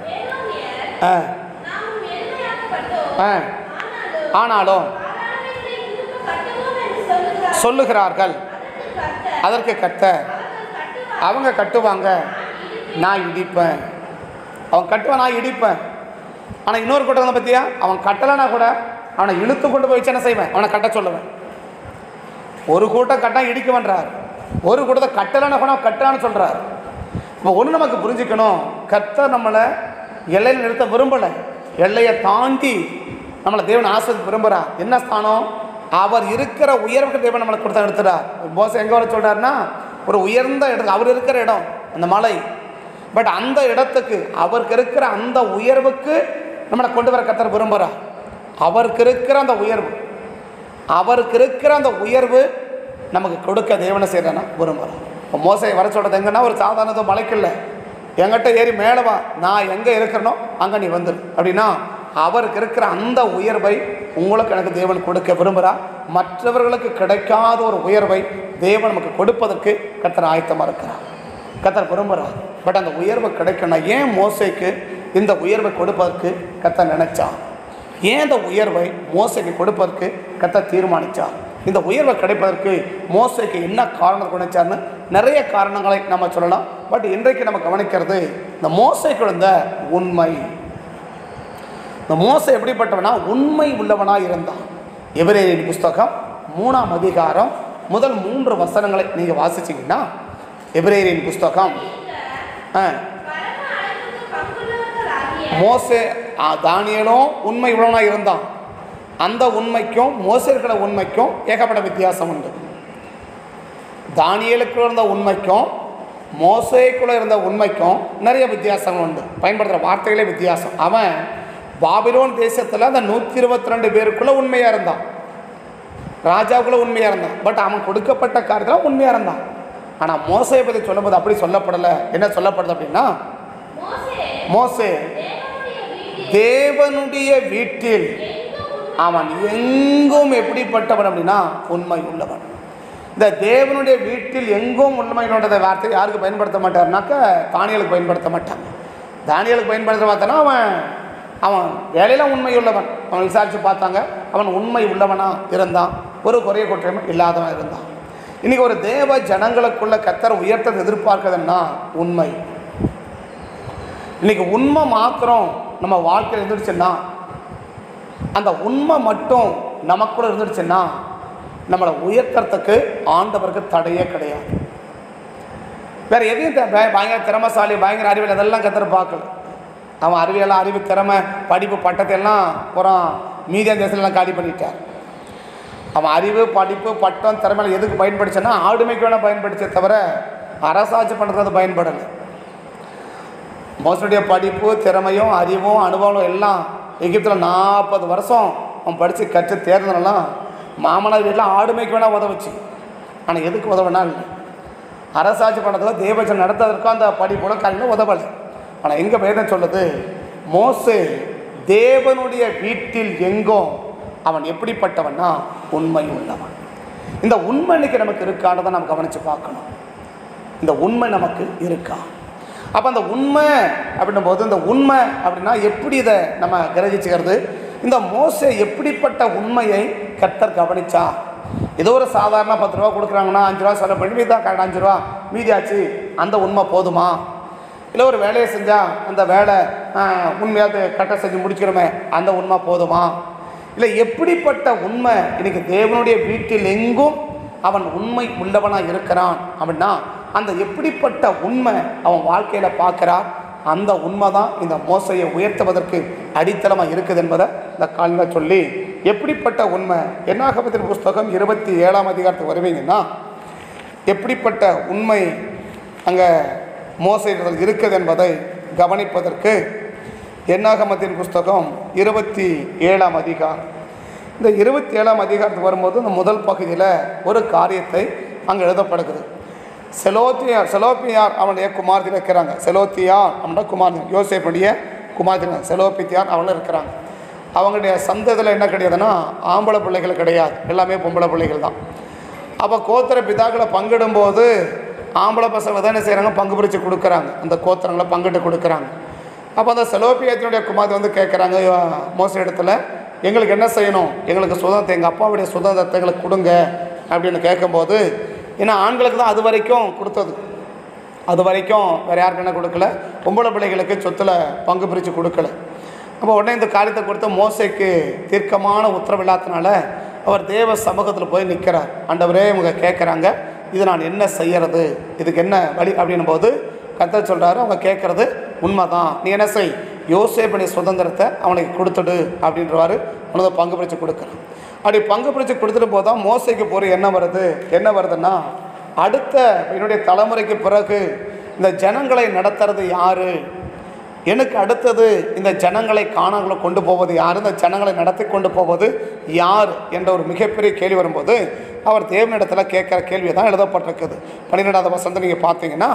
ஆ நாம் எளிமையாக்கப்பட்டோம் ஆ ஆனாலும் ஆராதனைகளை திரும்ப கட்டுவோம் என்று சொல்லுகிறார் சொல்லுகிறார்கள் அதற்கு அதற்கு கர்த்தர் கத்த அவங்க கட்டுவாங்க நான் இடிப்பேன் அவன் கட்டுவான் நான் இடிப்பேன் ஆனால் இன்னொரு கூட்டம் பற்றியா அவன் கட்டலைனா கூட அவனை இழுத்து கொண்டு போய் வச்சு என்ன செய்வேன் அவனை கட்ட சொல்லுவேன் ஒரு கூட்டம் கட்டா இடிக்குவன்றார் ஒரு கூட்டத்தை கட்டலைன்னா கூட அவன் கட்டான்னு சொல்கிறார் இப்போ ஒன்று நமக்கு புரிஞ்சுக்கணும் கர்த்தர் நம்மளை எல்லையில் நிறுத்த விரும்பலை எல்லையை தாண்டி நம்மளை தேவன் ஆசிரியர் விரும்புகிறார் என்ன ஸ்தானம் அவர் இருக்கிற உயர்வுக்கு தேவன் நம்மளை கொடுத்தா நிறுத்துறார் போஸ் எங்கே வர சொல்கிறாருன்னா ஒரு உயர்ந்த இடம் அவர் இருக்கிற இடம் அந்த மலை பட் அந்த இடத்துக்கு அவருக்கு இருக்கிற அந்த உயர்வுக்கு நம்மளை கொண்டு வர கர்த்தர் விரும்புகிறார் அவருக்கு இருக்கிற அந்த உயர்வு அவருக்கு இருக்கிற அந்த உயர்வு நமக்கு கொடுக்க தேவனை செய்கிறேன்னா விரும்புகிறோம் இப்போ மோசை வர சொல்கிறது எங்கன்னா ஒரு சாதாரண மலைக்கு இல்லை என்கிட்ட ஏறி மேலே வா நான் எங்கே இருக்கிறனோ அங்கே நீ வந்துரு அப்படின்னா அவருக்கு இருக்கிற அந்த உயர்வை உங்களுக்கு எனக்கு தேவன் கொடுக்க விரும்புகிறார் மற்றவர்களுக்கு கிடைக்காத ஒரு உயர்வை தேவன் நமக்கு கொடுப்பதற்கு கர்த்தர் ஆயத்தமாக இருக்கிறார் கர்த்தர் விரும்புகிறார் பட் அந்த உயர்வு கிடைக்கணும் ஏன் மோசைக்கு இந்த உயர்வை கொடுப்பதற்கு கர்த்தர் நினைச்சான் ஏன் இந்த உயர்வை மோசைக்கு கொடுப்பதற்கு கர்த்தர் தீர்மானித்தார் இந்த உயர்வை கிடைப்பதற்கு மோசைக்கு என்ன காரணம் கொடுத்தார்னு நிறைய காரணங்களை நம்ம சொல்லலாம் பட் இன்றைக்கு நம்ம கவனிக்கிறது இந்த மோசைக்கு இருந்த உண்மை இந்த மோசை எப்படிப்பட்டவனா உண்மை உள்ளவனாக இருந்தான் எபிரேயரின் புஸ்தகம் மூணாம் அதிகாரம் முதல் மூன்று வசனங்களை நீங்கள் வாசிச்சீங்கன்னா எபிரேயரின் புஸ்தகம் ஆ பரம அழைப்புக்கு பங்குள்ளவர்களாகிய மோசே ஆ, தானியேலும் உண்மை உள்ளவனாக இருந்தான் அந்த உண்மைக்கும் மோசே இருக்கிற உண்மைக்கும் ஏகப்பட்ட வித்தியாசம் உண்டு தானியலுக்குள்ள இருந்த உண்மைக்கும் மோசேக்குள்ள இருந்த உண்மைக்கும் நிறைய வித்தியாசங்கள் உண்டு பயன்படுத்துகிற வார்த்தைகளே வித்தியாசம் அவன் பாபிலோன் தேசத்தில் அந்த நூற்றி இருபத்தி ரெண்டு பேருக்குள்ள உண்மையாக இருந்தான் ராஜாவுக்குள்ள உண்மையாக இருந்தான் பட் அவன் கொடுக்கப்பட்ட காரியத்தில் உண்மையாக இருந்தான் ஆனால் மோசையை பற்றி சொல்லும்போது அப்படி சொல்லப்படலை என்ன சொல்லப்படுது அப்படின்னா மோசே மோசே தேவனுடைய வீட்டில் தேவனுடைய வீட்டில் எங்கும் அவன் எங்கும் எப்படிப்பட்டவன் அப்படின்னா உண்மை உள்ளவன் இந்த தேவனுடைய வீட்டில் எங்கும் உண்மையினோட வார்த்தை யாருக்கு பயன்படுத்த மாட்டார்னாக்க தானியலுக்கு பயன்படுத்த மாட்டாங்க தானியலுக்கு பயன்படுத்த மாட்டானா அவன் அவன் வேலையில உண்மை உள்ளவன் அவன் விசாரித்து பார்த்தாங்க அவன் உண்மை உள்ளவனா இருந்தான் ஒரு குறைய குற்றம் இல்லாதவன் இருந்தான் இன்னைக்கு ஒரு தேவ ஜனங்களுக்குள்ள கத்தர் உயர்த்ததை எதிர்பார்க்குதுன்னா உண்மை இன்னைக்கு உண்மை மாத்திரம் நம்ம வாழ்க்கையில் இருந்துடுச்சுன்னா அந்த உண்மை மட்டும் நமக்குள்ள இருந்துடுச்சுன்னா நம்மளை உயர்த்துறதுக்கு ஆண்டவருக்கு தடையே கிடையாது வேற எதையும் த- பய- பயங்கர திறமசாலி பயங்கர அறிவியல் அதெல்லாம் கத்தர் பார்க்கல அவன் அறிவியெல்லாம் அறிவு திறமை படிப்பு பட்டத்தை எல்லாம் புறம் மீதிய தேசத்துலாம் காலி பண்ணிட்டார் அவன் அறிவு படிப்பு பட்டம் திறமை எதுக்கு பயன்படுச்சுன்னா ஆடுமைக்கு வேணால் பயன்படுச்சே தவிர அரசாட்சி பண்ணுறது பயன்படலை மோசனுடைய படிப்பு திறமையும் அறிவும் அனுபவம் எல்லாம் எகிப்தில் நாற்பது வருஷம் அவன் படித்து கற்று தேர்ந்தனெல்லாம் மாமனார் வீட்டில் ஆடுமைக்கு வேணால் உதவுச்சு ஆனால் எதுக்கு உதவுனா இல்லை அரசாட்சி பண்ணதில் தேவஜன் நடத்துவதற்கும் அந்த படிப்போட காரியங்களும் உதவலை ஆனால் எங்கே வேதம் சொல்லுது மோசே தேவனுடைய வீட்டில் எங்கும் அவன் எப்படிப்பட்டவன்னா உண்மை உள்ளவன் இந்த உண்மை இன்னைக்கு நமக்கு இருக்கான்றதை நம்ம கவனித்து பார்க்கணும் இந்த உண்மை நமக்கு இருக்கா அப்போ அந்த உண்மை அப்படின்னும் போது இந்த உண்மை அப்படின்னா எப்படி இதை நம்ம கிரகிச்சுக்கிறது இந்த மோசே எப்படிப்பட்ட உண்மையை கர்த்தர் கவனிச்சா ஏதோ ஒரு சாதாரண பத்து ரூபா கொடுக்குறாங்கன்னா அஞ்சு ரூபா செலவு பண்ணி மீதா கரெக்ட் அஞ்சு ரூபா மீதியாச்சு அந்த உண்மை போதுமா இல்லை ஒரு வேலையை செஞ்சால் அந்த வேலை உண்மையாக கரெக்டாக செஞ்சு முடிச்சிக்கிறோமே அந்த உண்மை போதுமா இல்லை எப்படிப்பட்ட உண்மை இன்னைக்கு தேவனுடைய வீட்டில் எங்கும் அவன் உண்மை உள்ளவனாக இருக்கிறான் அப்படின்னா அந்த எப்படிப்பட்ட உண்மை அவன் வாழ்க்கையில் பார்க்குறான் அந்த உண்மை தான் இந்த மோசையை உயர்த்துவதற்கு அடித்தளமாக இருக்குது என்பதை இந்த காலில் சொல்லி எப்படிப்பட்ட உண்மை என்னாகமத்தின் புஸ்தகம் இருபத்தி ஏழாம் அதிகாரத்துக்கு வருவீங்கன்னா எப்படிப்பட்ட உண்மை அங்கே மோசடிகள் இருக்குது என்பதை கவனிப்பதற்கு என்னாகமத்தின் புஸ்தகம் இருபத்தி ஏழாம் அதிகாரம் இந்த இருபத்தி ஏழாம் அதிகாரத்துக்கு வரும்போது இந்த முதல் பகுதியில் ஒரு காரியத்தை அங்கே எழுதப்படுகிறது செலோத்தியார் செலோப்பியார் அவனுடைய குமார்த்தி இருக்கிறாங்க செலோத்தியார் அவனோட குமார்த்தி யோசேப்புடைய குமார்த்தி செலோப்பித்தியார் அவங்களும் இருக்கிறாங்க அவங்களுடைய சந்ததியில் என்ன கிடையாதுன்னா ஆம்பளை பிள்ளைகள் கிடையாது எல்லாமே பொம்பளை பிள்ளைகள் தான் அப்போ கோத்திர பிதாக்களை பங்கிடும்போது ஆம்பளை பசங்க தான் என்ன செய்கிறாங்க பங்கு பிரித்து கொடுக்குறாங்க அந்த கோத்திரங்களை பங்கிட்டு கொடுக்குறாங்க அப்போ அந்த செலோப்பியத்தினுடைய குமார்த்தி வந்து கேட்குறாங்க மோச இடத்துல எங்களுக்கு என்ன செய்யணும் எங்களுக்கு சுதந்திரத்தை எங்கள் அப்பாவுடைய சுதந்திரத்தை எங்களுக்கு கொடுங்க அப்படின்னு கேட்கும்போது ஏன்னா ஆண்களுக்கு தான் அது வரைக்கும் கொடுத்தது அது வரைக்கும் வேறு யாருக்கு என்ன கொடுக்கல பொம்பளை பிள்ளைகளுக்கு சொத்தில் பங்கு பிரித்து கொடுக்கல அப்போ உடனே இந்த காரியத்தை கொடுத்த மோசைக்கு தீர்க்கமான உத்தரவில்லாதனால அவர் தேவ சமூகத்தில் போய் நிற்கிறார் ஆண்டவரே இவங்க கேட்குறாங்க இது நான் என்ன செய்யறது இதுக்கு என்ன வழி அப்படின்னும் போது கர்த்தர் சொல்கிறாரு அவங்க கேட்குறது உண்மைதான் நீ என்ன செய் யோசேப்பனி சுதந்திரத்தை அவனுக்கு கொடுத்துடு அப்படின்றவாரு உனக்கு பங்கு பிரித்து கொடுக்குறான் அப்படி பங்கு பிரித்து கொடுத்துட்டு போதான் மோசைக்கு போகிற என்ன வருது என்ன வருதுன்னா அடுத்த என்னுடைய தலைமுறைக்கு பிறகு இந்த ஜனங்களை நடத்துறது யாரு எனக்கு அடுத்தது இந்த ஜனங்களை காணாங்களை கொண்டு போவது யார் இந்த ஜனங்களை நடத்தி கொண்டு போவது யார் என்ற ஒரு மிகப்பெரிய கேள்வி வரும்போது அவர் தேவனிடத்தில் கேட்குற கேள்வி தான் எழுதப்பட்டிருக்குது பன்னிரெண்டாவது வசந்த நீங்கள் பார்த்தீங்கன்னா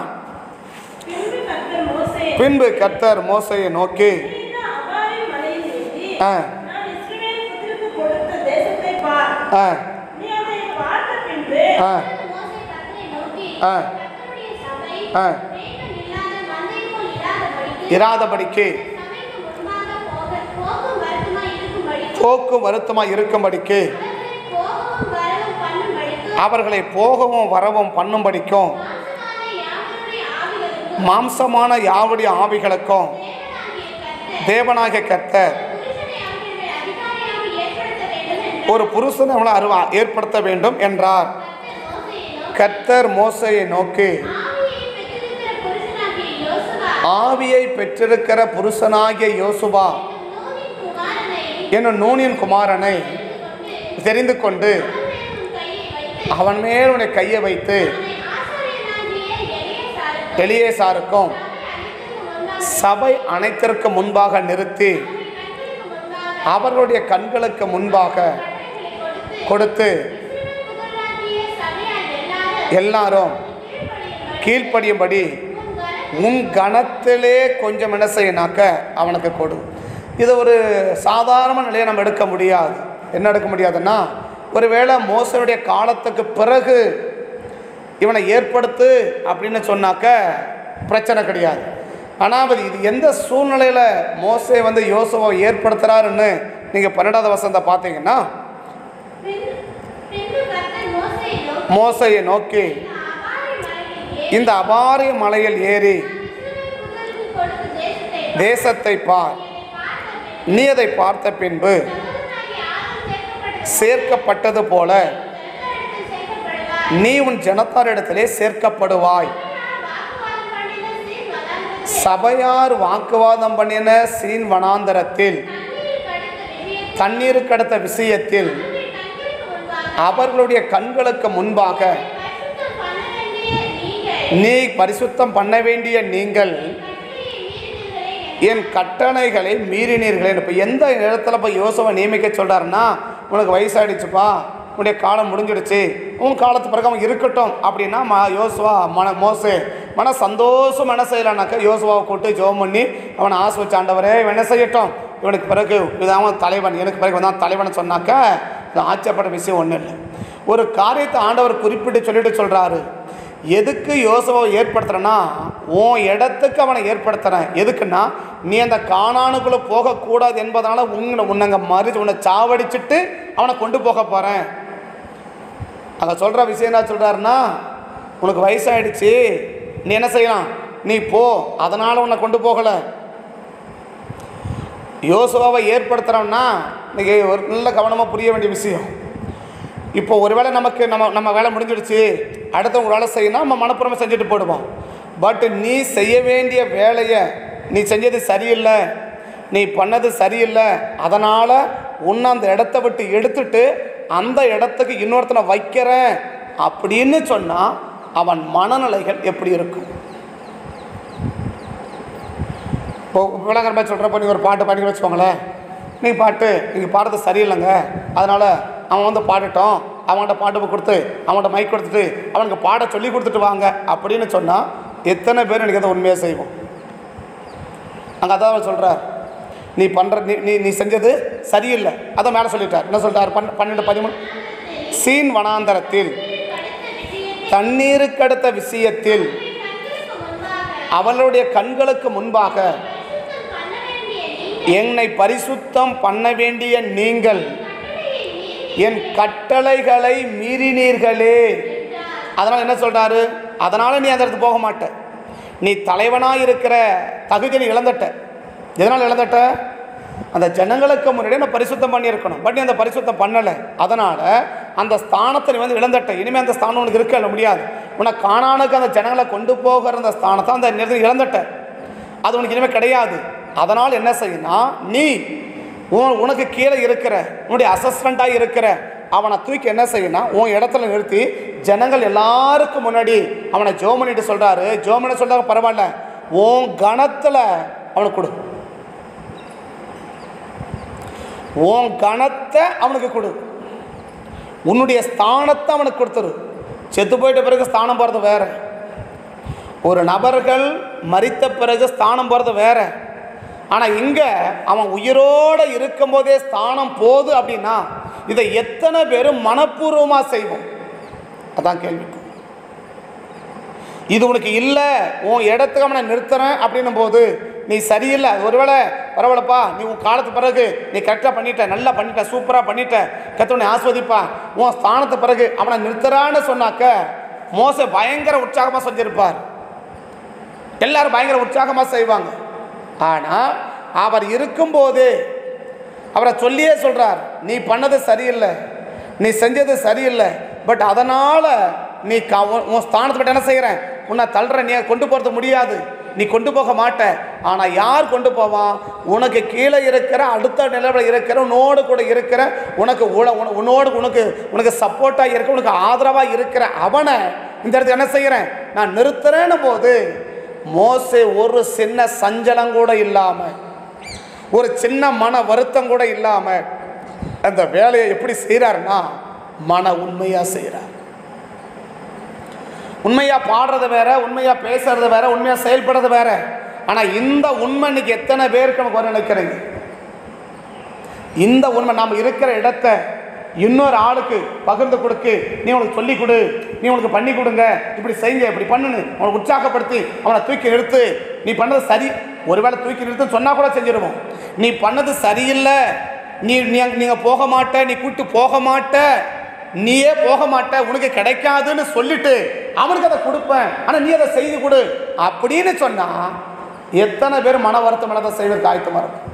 பின்பு கர்த்தர் மோசேயை, பின்பு கர்த்தர் மோசையை நோக்கி "நீ அபாரிம் மலையில் ஏறி, ஆ நான் இஸ்ரவேல் புத்திரருக்கு கொடுத்த தேசத்தை பார். ஆ நீ அதை பார்த்த பின்பு ஆ மோசே கர்த்தரை நோக்கி, ஆ. கர்த்தருடைய சபை ஆ. மேகம் இல்லாத மந்தை போல் இராதபடிக்கு, இராதபடிக்கு சபைக்கு முன்பாக போக- போகும் வருத்தமாய் இருக்கும்படிக்கு, போக்கும் வருத்தமாக இருக்கும்படிக்கு அவர்களை போகவும் வரவும் பண்ணும்படிக்கு, அவர்களை போகவும் வரவும் பண்ணும்படிக்கும் மாம்சமான யாவருடைய ஆவிகளுக்கும் மாம்சமான யாவுடைய ஆவிகளுக்கும் தேவனாகிய கர்த்தர் தேவனாகிய கர்த்தர் புருஷனை அவர்களுடைய அதிகாரியாக ஏற்படுத்த வேண்டும் என்று ஒரு புருஷனை அவளை அருவா ஏற்படுத்த வேண்டும் என்றார் கர்த்தர் மோசேயை நோக்கி, கர்த்தர் மோசையை நோக்கி ஆவியை பெற்றிருக்கிற புருஷனாகிய யோசுவா, ஆவியை பெற்றிருக்கிற புருஷனாகிய யோசுவா நூனின் குமாரனை என்னும் நூனின் குமாரனை தெரிந்து கொண்டு அவன் மேல் உன் கையை வைத்து, அவன் மேல் உன்னை கையை வைத்து அவனை ஆசாரியனாகிய எலியாசாருக்கும் எளியேசாருக்கும் சபை அனைத்திற்கு முன்பாக சபை அனைத்திற்கு முன்பாக நிறுத்தி கண்களுக்கு முன்பாக அவர்களுடைய கண்களுக்கு முன்பாக கட்டளைகளை கொடுத்து, கொடுத்து இஸ்ரவேல் புதராகிய சபையார் எல்லாரும் எல்லாரும் கீழ்ப்படியும்படி கீழ்ப்படியும்படி உன் கனத்தை உன் கணத்திலே கொஞ்சம் என்ன செய்யனாக்க அவனுக்கு கொடு இது ஒரு சாதாரண நிலையை நம்ம எடுக்க முடியாது என்ன எடுக்க முடியாதுன்னா ஒருவேளை மோசனுடைய காலத்துக்கு பிறகு இவனை ஏற்படுத்து அப்படின்னு சொன்னாக்க பிரச்சனை கிடையாது ஆனால் அது இது எந்த சூழ்நிலையில் மோசே வந்து யோசுவை ஏற்படுத்துகிறாருன்னு நீங்கள் பன்னெண்டாவது வசந்த பார்த்தீங்கன்னா பின்பு- பின்பு கர்த்தர் மோசேயை நோக்கி, மோசையை நோக்கி இந்த அபாரி இந்த அபாரிய மலையில் ஏறி, மலையில் ஏறி இஸ்ரவேல் புதருக்கு கொடுத்த தேசத்தை தேசத்தை பார் என்னை பார்த்த பின் நீ அதை பார்த்த பின்பு சகோதரனாகிய ஆரோன் சேர்க்கப்பட்ட சேர்க்கப்பட்டது போல ஜனங்களிடத்தில் சேர்க்கப்படுவார். நீ உன் ஜனத்தாரிடத்திலே சேர்க்கப்படுவாய் சபையார் வாக்குவாதம் பண்ணின சீன் சபையார் வாக்குவாதம் பண்ணின சீன் வனாந்திரத்தில் வனாந்தரத்தில் தண்ணீருக்கு அடுத்த தண்ணீருக்கு அடுத்த விஷயத்தில் விஷயத்தில் அவருடைய கண்களுக்கு முன்பாக அவர்களுடைய கண்களுக்கு முன்பாக பரிசுத்தம் பண்ண வேண்டிய நீங்கள் நீ பரிசுத்தம் பண்ண வேண்டிய நீங்கள் கட்டளையை மீறினீர்களே என்று என் கட்டளைகளை மீறினீர்களே இப்போ எந்த இடத்துல இப்போ யோசுவை நியமிக்க சொல்கிறாருன்னா உனக்கு வயசாயிடுச்சுப்பா உன்னுடைய காலம் முடிஞ்சிடுச்சு உன் காலத்து பிறகு அவன் இருக்கட்டும் அப்படின்னா ம யோசுவா மன மோசே மன சந்தோஷம் என்ன செய்யலான்னாக்கா யோசுவாவை கூப்பிட்டு ஜோம் பண்ணி அவனை ஆசை வச்ச ஆண்டவரே இவன் என்ன செய்யட்டும் இவனுக்கு பிறகு இதான் அவன் தலைவன் எனக்கு பிறகு தான் தலைவன் சொன்னாக்கா இது ஆச்சரியப்பட்ட விஷயம் ஒன்றும் இல்லை ஒரு காரியத்தை ஆண்டவர் குறிப்பிட்டு சொல்லிட்டு சொல்கிறாரு எதுக்கு யோசுவாவை ஏற்படுத்துறேன்னா உன் இடத்துக்கு அவனை ஏற்படுத்துகிறேன் எதுக்குன்னா நீ அந்த காணானுக்குள்ளே போகக்கூடாது என்பதனால உன்னை உன்னங்க மறிச்சு உன்னை சாவடிச்சிட்டு அவனை கொண்டு போக போகிறேன் அங்கே சொல்கிற விஷயம் என்ன சொல்கிறாருன்னா உனக்கு வயசாயிடுச்சு நீ என்ன செய்யலாம் நீ போ அதனால் உன்னை கொண்டு போகலை யோசுவாவை ஏற்படுத்துகிறோம்னா இன்றைக்கி ஒரு நல்ல கவனமாக புரிய வேண்டிய விஷயம் இப்போ ஒருவேளை நமக்கு நம்ம நம்ம வேலை முடிஞ்சிடுச்சு அடுத்தவங்க வேலை செய்யணும் நம்ம மனப்புறமை செஞ்சுட்டு போடுவோம் பட் நீ செய்ய வேண்டிய வேலையை நீ செஞ்சது சரியில்லை நீ பண்ணது சரியில்லை அதனால் உன்னை அந்த இடத்த விட்டு எடுத்துட்டு அந்த இடத்துக்கு இன்னொருத்தனை வைக்கிறேன் அப்படின்னு சொன்னால் அவன் மனநிலைகள் எப்படி இருக்கும் இப்போ விளங்குற மாதிரி சொல்கிறப்ப நீங்கள் ஒரு பாட்டு பாடி வச்சுக்கோங்களேன் நீங்கள் பாட்டு நீங்கள் பாடுறது சரியில்லைங்க அதனால் அவன் வந்து பாடட்டும் அவன்கிட்ட பாட்டு book கொடுத்து அவன்கிட்ட மைக் கொடுத்துட்டு அவனுக்கு பாட சொல்லி கொடுத்துட்டு வாங்க அப்படின்னு சொன்னால் எத்தனை பேர் எனக்கு அதை உண்மையாக செய்வோம் அங்கே அதான் அவர் சொல்கிறார் நீ பண்ணுற நீ நீ நீ செஞ்சது சரியில்லை அதை மேலே சொல்லிட்டார் என்ன சொல்லிட்டார் பன் பன்னெண்டு பதிமூணு சீன் வனாந்தரத்தில் தண்ணீருக்கு அடுத்த விஷயத்தில் அவளுடைய கண்களுக்கு முன்பாக என்னை பரிசுத்தம் பண்ண வேண்டிய நீங்கள் என் கட்டளைகளை மீறினீர்களே அதனால் என்ன சொல்றாரு அதனால நீ அந்த இடத்துக்கு போக மாட்ட நீ தலைவனாக இருக்கிற தகுதியை நீ இழந்துட்ட எதனால் இழந்துட்ட அந்த ஜனங்களுக்கு முன்னாடி நான் பரிசுத்தம் பண்ணியிருக்கணும் பட் நீ அந்த பரிசுத்தம் பண்ணலை அதனால் அந்த ஸ்தானத்தை நீ வந்து இழந்துட்ட இனிமேல் அந்த ஸ்தானம் உனக்கு இருக்க முடியாது உனக்கு காணானுக்கு அந்த ஜனங்களை கொண்டு போகிற அந்த ஸ்தானத்தை அந்த நேரத்தில் இழந்துட்ட அது உனக்கு இனிமேல் கிடையாது அதனால் என்ன செய்யணும் நீ உன் உனக்கு கீழே இருக்கிற உன்னுடைய அசஸ்டண்ட்டாக இருக்கிற அவனை தூக்கி என்ன செய்யணும் உன் இடத்துல நிறுத்தி ஜனங்கள் எல்லாருக்கும் முன்னாடி அவனை ஜோமனிட்டு சொல்கிறாரு ஜோமனை சொல்கிறாரு பரவாயில்ல உன் கணத்தில் அவனுக்கு கொடு உன் கணத்தை அவனுக்கு கொடு உன்னுடைய ஸ்தானத்தை அவனுக்கு கொடுத்துரு செத்து போயிட்ட பிறகு ஸ்தானம் போகிறது வேற ஒரு நபர்கள் மரித்த பிறகு ஸ்தானம் போகிறது வேற ஆனால் இங்கே அவன் உயிரோடு இருக்கும்போதே ஸ்தானம் போகுது அப்படின்னா இதை எத்தனை பேர் மனப்பூர்வமாக செய்வோம் அதான் கேள்வி இது உனக்கு இல்லை உன் இடத்துக்கு அவனை நிறுத்துறேன் அப்படின்னும் போது நீ சரியில்லை அது ஒருவேளை பரவாயில்லப்பா நீ உன் காலத்து பிறகு நீ கரெக்டாக பண்ணிட்ட நல்லா பண்ணிட்ட சூப்பராக பண்ணிட்ட கத்தவனை ஆஸ்வதிப்பா உன் ஸ்தானத்து பிறகு அவனை நிறுத்துறான்னு சொன்னாக்க மோச பயங்கர உற்சாகமாக செஞ்சிருப்பார் எல்லாரும் பயங்கர உற்சாகமாக செய்வாங்க ஆனால் அவர் இருக்கும்போது அவரை சொல்லியே சொல்கிறார் நீ பண்ணது சரியில்லை நீ செஞ்சது சரியில்லை பட் அதனால் நீ க உன் உன் ஸ்தானத்தை விட்டு என்ன செய்கிறேன் உன்னை தள்ளுற நீ கொண்டு போகிறது முடியாது நீ கொண்டு போக மாட்ட ஆனால் யார் கொண்டு போவான் உனக்கு கீழே இருக்கிற அடுத்த நிலையில் இருக்கிற உன்னோடு கூட இருக்கிற உனக்கு உன- உன- உன்னோடு உனக்கு உனக்கு சப்போர்ட்டாக இருக்க உனக்கு ஆதரவாக இருக்கிற அவனை இந்த இடத்துக்கு என்ன செய்கிறேன் நான் நிறுத்துறேன்னு போது மோசே ஒரு சின்ன சஞ்சலம் கூட இல்லாமல் ஒரு சின்ன மன வருத்தம் கூட இல்லாமல் அந்த வேலையை எப்படி செய்கிறாருன்னா மன உண்மையாக செய்கிறார் உண்மையாக பாடுறது வேற உண்மையாக பேசுறது வேற உண்மையாக செயல்படுறது வேற ஆனால் இந்த உண்மை இன்னைக்கு எத்தனை பேருக்கு நமக்கு வர நினைக்கிறீங்க இந்த உண்மை நாம் இருக்கிற இடத்த இன்னொரு ஆளுக்கு பகிர்ந்து கொடுக்கு நீ உனக்கு சொல்லி கொடு நீ உனக்கு பண்ணி கொடுங்க இப்படி செய்யுங்க இப்படி பண்ணுன்னு அவனை உற்சாகப்படுத்தி அவனை தூக்கி நிறுத்து நீ பண்ணது சரி ஒருவேளை தூக்கி நிறுத்து சொன்னா கூட செஞ்சிருவோம் நீ பண்ணது சரியில்லை நீ நீ- நீங்க போக மாட்ட நீ கூட்டு போக மாட்ட நீயே போக மாட்ட உனக்கு கிடைக்காதுன்னு சொல்லிட்டு அவனுக்கு அதை கொடுப்பேன் ஆனா நீ அதை செய்து கொடு அப்படின்னு சொன்னா எத்தனை பேர் மன வருத்தம் அதை செய்வதற்கு ஆயத்தமாக இருக்கும்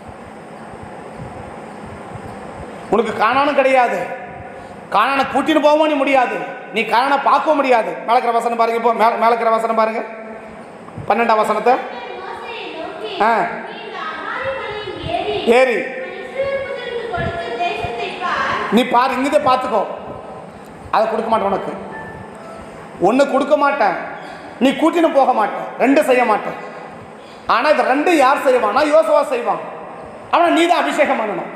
உனக்கு காணானும் கிடையாது காணானை கூட்டின்னு போகவும் நீ முடியாது நீ காணானை பார்க்கவும் முடியாது மேலக்கிற வசனம் பாருங்க இப்போ மேல மேலக்கிற வசனம் பாருங்க பன்னெண்டாம் வசனத்தை மோசேயை நோக்கி, ஆ. நீ இந்த அமாரி மலையில் ஏறி, ஏறி நான் இஸ்ரவேலுக்கு கொடுத்த தேசத்தைப் பார். நீ பாரு இங்கதே பார்த்துக்கோ அதை கொடுக்க மாட்டேன் உனக்கு ஒன்று கொடுக்க மாட்டேன் நீ கூட்டின்னு போக மாட்டேன் ரெண்டு செய்ய மாட்டேன் ஆனால் இது ரெண்டு யார் செய்வான்னா யோசுவா செய்வான் ஆனால் நீ தான் அபிஷேகம் பண்ணணும்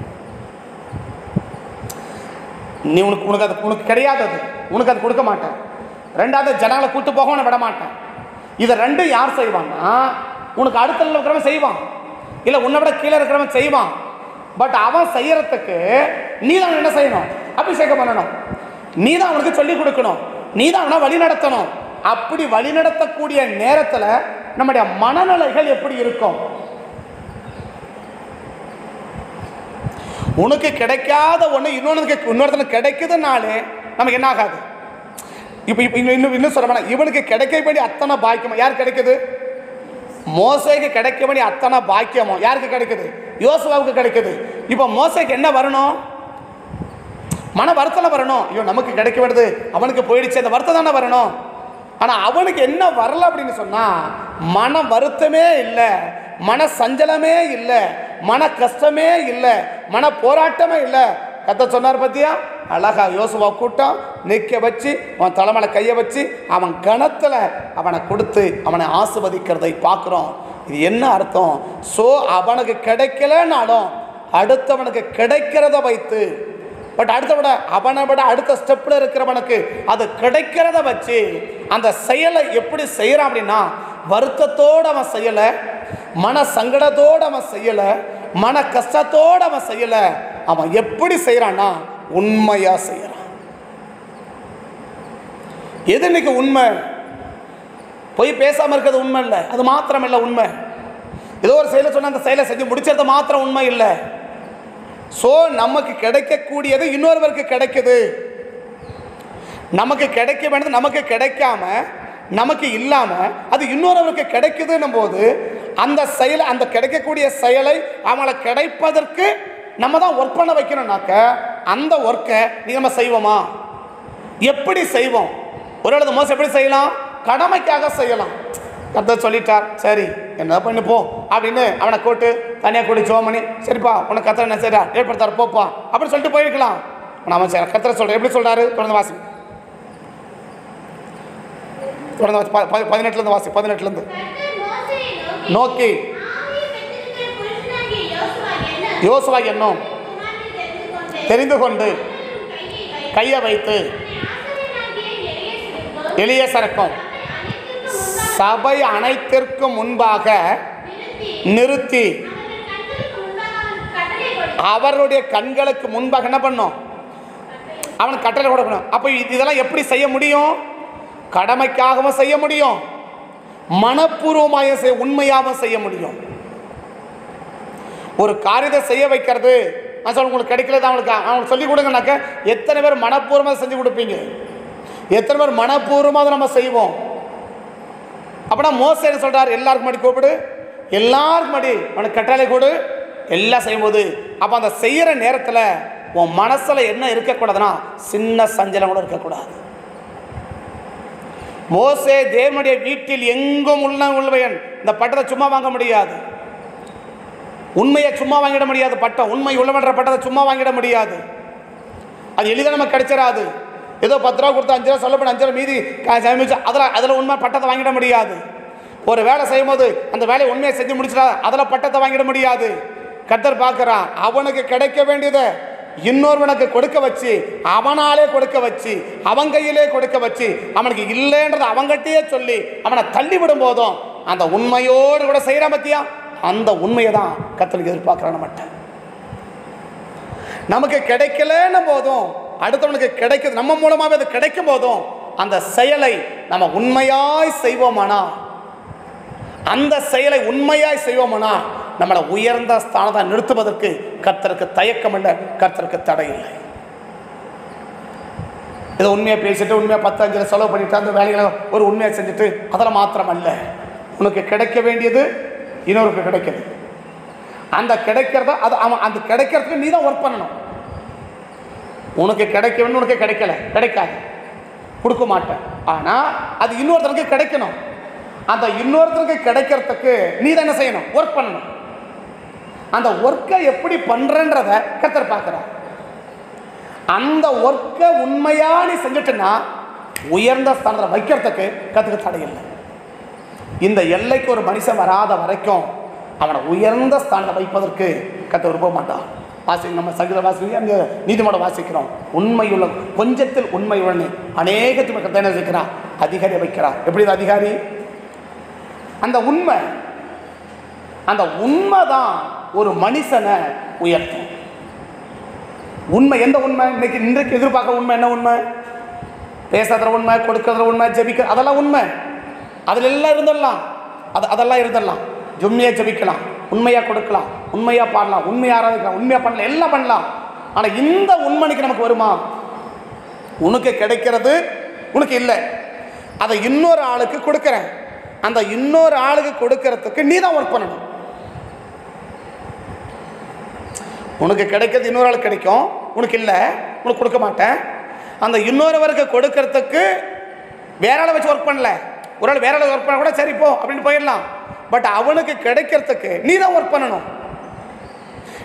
நீ உனக்கு உனக்கு அது உனக்கு கிடையாது அது உனக்கு அது கொடுக்க மாட்டேன் ரெண்டாவது ஜனங்களை கூட்டு போக உன்னை விட மாட்டேன் இதை ரெண்டும் யார் செய்வான்னா உனக்கு அடுத்த level இருக்கிறவன் செய்வான் இல்லை உன்னை விட கீழே இருக்கிறவன் செய்வான் பட் அவன் செய்யறதுக்கு நீ தான் என்ன செய்யணும் அபிஷேகம் பண்ணணும் நீ தான் அவனுக்கு சொல்லிக் கொடுக்கணும் நீ தான் அவனை வழி நடத்தணும் அப்படி வழி நடத்தக்கூடிய நேரத்தில் நம்முடைய மனநிலைகள் எப்படி இருக்கும் உனக்கு கிடைக்காத ஒன்று இன்னொன்றுக்கு இன்னொருத்தனுக்கு கிடைக்குதுனாலே நமக்கு என்ன ஆகாது இப்போ இப்போ இன்னும் இன்னும் இன்னும் சொல்ல வேணாம் இவனுக்கு கிடைக்க வேண்டிய அத்தனை பாக்கியமோ யார் கிடைக்குது மோசைக்கு கிடைக்க வேண்டிய அத்தனை பாக்கியமோ யாருக்கு கிடைக்குது யோசுவாவுக்கு கிடைக்குது இப்போ மோசைக்கு என்ன வரணும் மன வருத்தம் வரணும் ஐயோ நமக்கு கிடைக்க வேண்டியது அவனுக்கு போயிடுச்சு அந்த வருத்தம் தானே வரணும் ஆனால் அவனுக்கு என்ன வரல அப்படின்னு சொன்னால் மன வருத்தமே இல்லை மன சஞ்சலமே இல்லை மன கஷ்டமே இல்லை மன போராட்டமே இல்லை கத்த சொன்னார் பத்தியா அழகா யோசுவா கூட்டம் நிற்க வச்சு அவன் தலைமையில கையை வச்சு அவன் கணத்தில் அவனை கொடுத்து அவனை ஆசிர்வதிக்கிறதை பார்க்குறோம் இது என்ன அர்த்தம் ஸோ அவனுக்கு கிடைக்கலனாலும் அடுத்தவனுக்கு கிடைக்கிறத வைத்து பட் அடுத்த விட அவனை விட அடுத்த ஸ்டெப்பில் இருக்கிறவனுக்கு அது கிடைக்கிறத வச்சு அந்த செயலை எப்படி செய்கிறான் அப்படின்னா வருத்தத்தோடு அவன் செய்யலை மன சங்கடத்தோடு அவன் செய்யலை மன கஷ்டத்தோடு அவன் செய்யலை அவன் எப்படி செய்கிறான்னா உண்மையாக செய்கிறான் எது இன்னைக்கு உண்மை பொய் பேசாமல் இருக்கிறது உண்மை இல்லை அது மாத்திரம் இல்லை உண்மை ஏதோ ஒரு செயலை சொன்ன அந்த செயலை செஞ்சு முடிச்சது மாத்திரம் உண்மை இல்லை ஸோ நமக்கு கிடைக்கக்கூடியது இன்னொருவருக்கு கிடைக்குது நமக்கு கிடைக்க வேண்டியது நமக்கு கிடைக்காம நமக்கு இல்லாம அது இன்னொருவருக்கு கிடைக்குதுன்னும் போது அந்த செயலை அந்த கிடைக்கக்கூடிய செயலை அவங்களை கிடைப்பதற்கு நம்ம தான் ஒர்க் பண்ண வைக்கணும்னாக்க அந்த ஒர்க்கை நீ நம்ம செய்வோமா எப்படி செய்வோம் ஒரு இடத்து மோசம் எப்படி செய்யலாம் கடமைக்காக செய்யலாம் கர்த்தர் சொல்லிட்டார் சரி என்ன பண்ணு போ அப்படின்னு அவனை கூட்டு தனியாக கூட்டி சோமணி சரிப்பா உனக்கு கத்தர் என்ன சரியா ஏற்படுத்தாரு போப்பா அப்படின்னு சொல்லிட்டு போயிருக்கலாம் ஆனால் அவன் சரி கத்தரை சொல்கிறேன் எப்படி சொல்கிறாரு தொடர்ந்து வாசி தொடர்ந்து வாசி ப- ப- பதினெட்டுலேருந்து வாசி பதினெட்டுலேருந்து கர்த்தர் மோசேயை நோக்கி, நோக்கி ஆவியை பெற்றிருக்கிற புருஷனாகிய யோசுவா என்ன? யோசுவா என்னும் குமாரனை தெரிந்து கொண்டு, தெரிந்து கொண்டு அவன் கையை வை. கையை வைத்து அவனை ஆசாரியனாகிய எலியேசருக்கும், எளியசரக்கும் சபை அனைத்திற்கும் முன்பாக சபை அனைத்திற்கும் முன்பாக நிறுத்தி, நிறுத்தி அவர்கள் கண்களுக்கு முன்பாக அவன் கட்டளை கொடு. அவருடைய கண்களுக்கு முன்பாக என்ன பண்ணும் அவனுக்கு கட்டளை கொடுக்கணும் அப்போ இது- இதெல்லாம் எப்படி செய்ய முடியும் கடமைக்காகவும் செய்ய முடியும் மனப்பூர்வமாக செய்ய உண்மையாகவும் செய்ய முடியும் ஒரு காரியத்தை செய்ய வைக்கிறது நான் சொல்ல உங்களுக்கு கிடைக்கல அவங்களுக்கு அவங்களுக்கு சொல்லி கொடுங்கனாக்க எத்தனை பேர் மனப்பூர்வமாக செஞ்சு கொடுப்பீங்க எத்தனை பேர் மனப்பூர்வமாக அதை நம்ம செய்வோம் அப்படின்னா மோச என்ன சொல்றாரு எல்லாருக்கும் முன்னாடி கூப்பிடு எல்லாருக்கும் முன்னாடி உனக்கு கட்டளை கொடு எல்லாம் செய்யும்போது அப்போ அந்த செய்கிற நேரத்தில் உன் மனசில் என்ன இருக்கக்கூடாதுன்னா சின்ன சஞ்சலம் கூட இருக்கக்கூடாது மோசே தேவனுடைய வீட்டில் எங்கும் உள்ள உள்ளவையன் இந்த பட்டத்தை சும்மா வாங்க முடியாது உண்மையை சும்மா வாங்கிட முடியாது பட்டம் உண்மை உள்ளவன்ற பட்டத்தை சும்மா வாங்கிட முடியாது அது எளிதாக நமக்கு கிடைச்சிடாது ஏதோ பத்து ரூபா கொடுத்து அஞ்சு ரூபா சொல்லப்பட அஞ்சு ரூபா மீதி கா- சேமிச்சு அதில் அதில் உண்மை பட்டத்தை வாங்கிட முடியாது ஒரு வேலை செய்யும்போது அந்த வேலையை உண்மையை செஞ்சு முடிச்சிட்டா அதில் பட்டத்தை வாங்கிட முடியாது கர்த்தர் பார்க்குறான் அவனுக்கு கிடைக்க வேண்டியதை இன்னொருவனுக்கு கொடுக்க வச்சு அவனாலே கொடுக்க வச்சு அவன் கையிலே கொடுக்க வச்சு அவனுக்கு இல்லைன்றதை அவங்ககிட்டயே சொல்லி அவனை தள்ளி விடும் போதும் அந்த உண்மையோடு கூட செய்கிறான் பத்தியா அந்த உண்மையை தான் கத்தலுக்கு எதிர்பார்க்குறான் நம்மகிட்ட நமக்கு கிடைக்கலன்னு போதும் அடுத்தவனுக்கு கிடைக்குது நம்ம மூலமாகவே அது கிடைக்கும் போதும் அந்த செயலை நம்ம உண்மையாய் செய்வோமானா அந்த செயலை உண்மையாய் செய்வோமானா நம்மளை உயர்ந்த ஸ்தானத்தை நிறுத்துவதற்கு கர்த்தருக்கு தயக்கம் இல்லை கர்த்தருக்கு தடை இல்லை இதை உண்மையாக பேசிட்டு உண்மையாக பத்து அஞ்சு செலவு பண்ணிட்டு அந்த வேலைகளை ஒரு உண்மையை செஞ்சுட்டு அதில் மாத்திரம் அல்ல உனக்கு கிடைக்க வேண்டியது இன்னொருக்கு கிடைக்குது அந்த கிடைக்கிறத அது அவன் அந்த கிடைக்கிறதுக்கு நீ தான் ஒர்க் பண்ணணும் உனக்கு கிடைக்க வேணும் உனக்கு கிடைக்கல கிடைக்காது கொடுக்க மாட்டேன் ஆனால் அது இன்னொருத்தருக்கு கிடைக்கணும் அந்த இன்னொருத்தருக்கு கிடைக்கிறதுக்கு நீ தான் என்ன செய்யணும் ஒர்க் பண்ணணும் அந்த ஒர்க்கை எப்படி பண்ணுறன்றத கத்தர் பார்க்குறார் அந்த ஒர்க்கை உண்மையா நீ செஞ்சுட்டுன்னா உயர்ந்த ஸ்தானத்தில் வைக்கிறதுக்கு கத்துக்க தடையில்லை இந்த எல்லைக்கு ஒரு மனுஷன் வராத வரைக்கும் அவனை உயர்ந்த ஸ்தானத்தை வைப்பதற்கு கத்த விரும்ப மாட்டான் வாசி நம்ம சங்கீத வாசி அந்த நீதிமன்றம் வாசிக்கிறோம் உண்மையுள்ள கொஞ்சத்தில் உண்மையுள்ள அநேகத்துக்கு கத்த என்ன வைக்கிறான் அதிகாரி வைக்கிறான் எப்படி இது அதிகாரி அந்த உண்மை அந்த உண்மை தான் ஒரு மனுஷனை உயர்த்தும் உண்மை எந்த உண்மை இன்னைக்கு இன்றைக்கு எதிர்பார்க்குற உண்மை என்ன உண்மை பேசுறதுல உண்மை கொடுக்கறதுல உண்மை ஜெபிக்க அதெல்லாம் உண்மை அதில் எல்லாம் இருந்துடலாம் அது அதெல்லாம் இருந்துடலாம் உண்மையாக ஜெபிக்கலாம் உண்மையாக கொடுக்கலாம் உண்மையாக பாடலாம் உண்மையாக ஆராதிக்கலாம் உண்மையாக பண்ணலாம் எல்லாம் பண்ணலாம் ஆனால் இந்த உண்மனைக்கு நமக்கு வருமா உனக்கு கிடைக்கிறது உனக்கு இல்லை அதை இன்னொரு ஆளுக்கு கொடுக்குறேன் அந்த இன்னொரு ஆளுக்கு கொடுக்கறதுக்கு நீ தான் ஒர்க் பண்ணணும் உனக்கு கிடைக்கிறது இன்னொரு ஆளுக்கு கிடைக்கும் உனக்கு இல்லை உனக்கு கொடுக்க மாட்டேன் அந்த இன்னொருவருக்கு கொடுக்கறதுக்கு வேற ஆளை வச்சு ஒர்க் பண்ணல ஒரு ஆள் வேற ஆளை ஒர்க் பண்ண கூட சரி போ அப்படின்னு போயிடலாம் பட் அவனுக்கு கிடைக்கிறதுக்கு நீ தான் ஒர்க் பண்ணணும்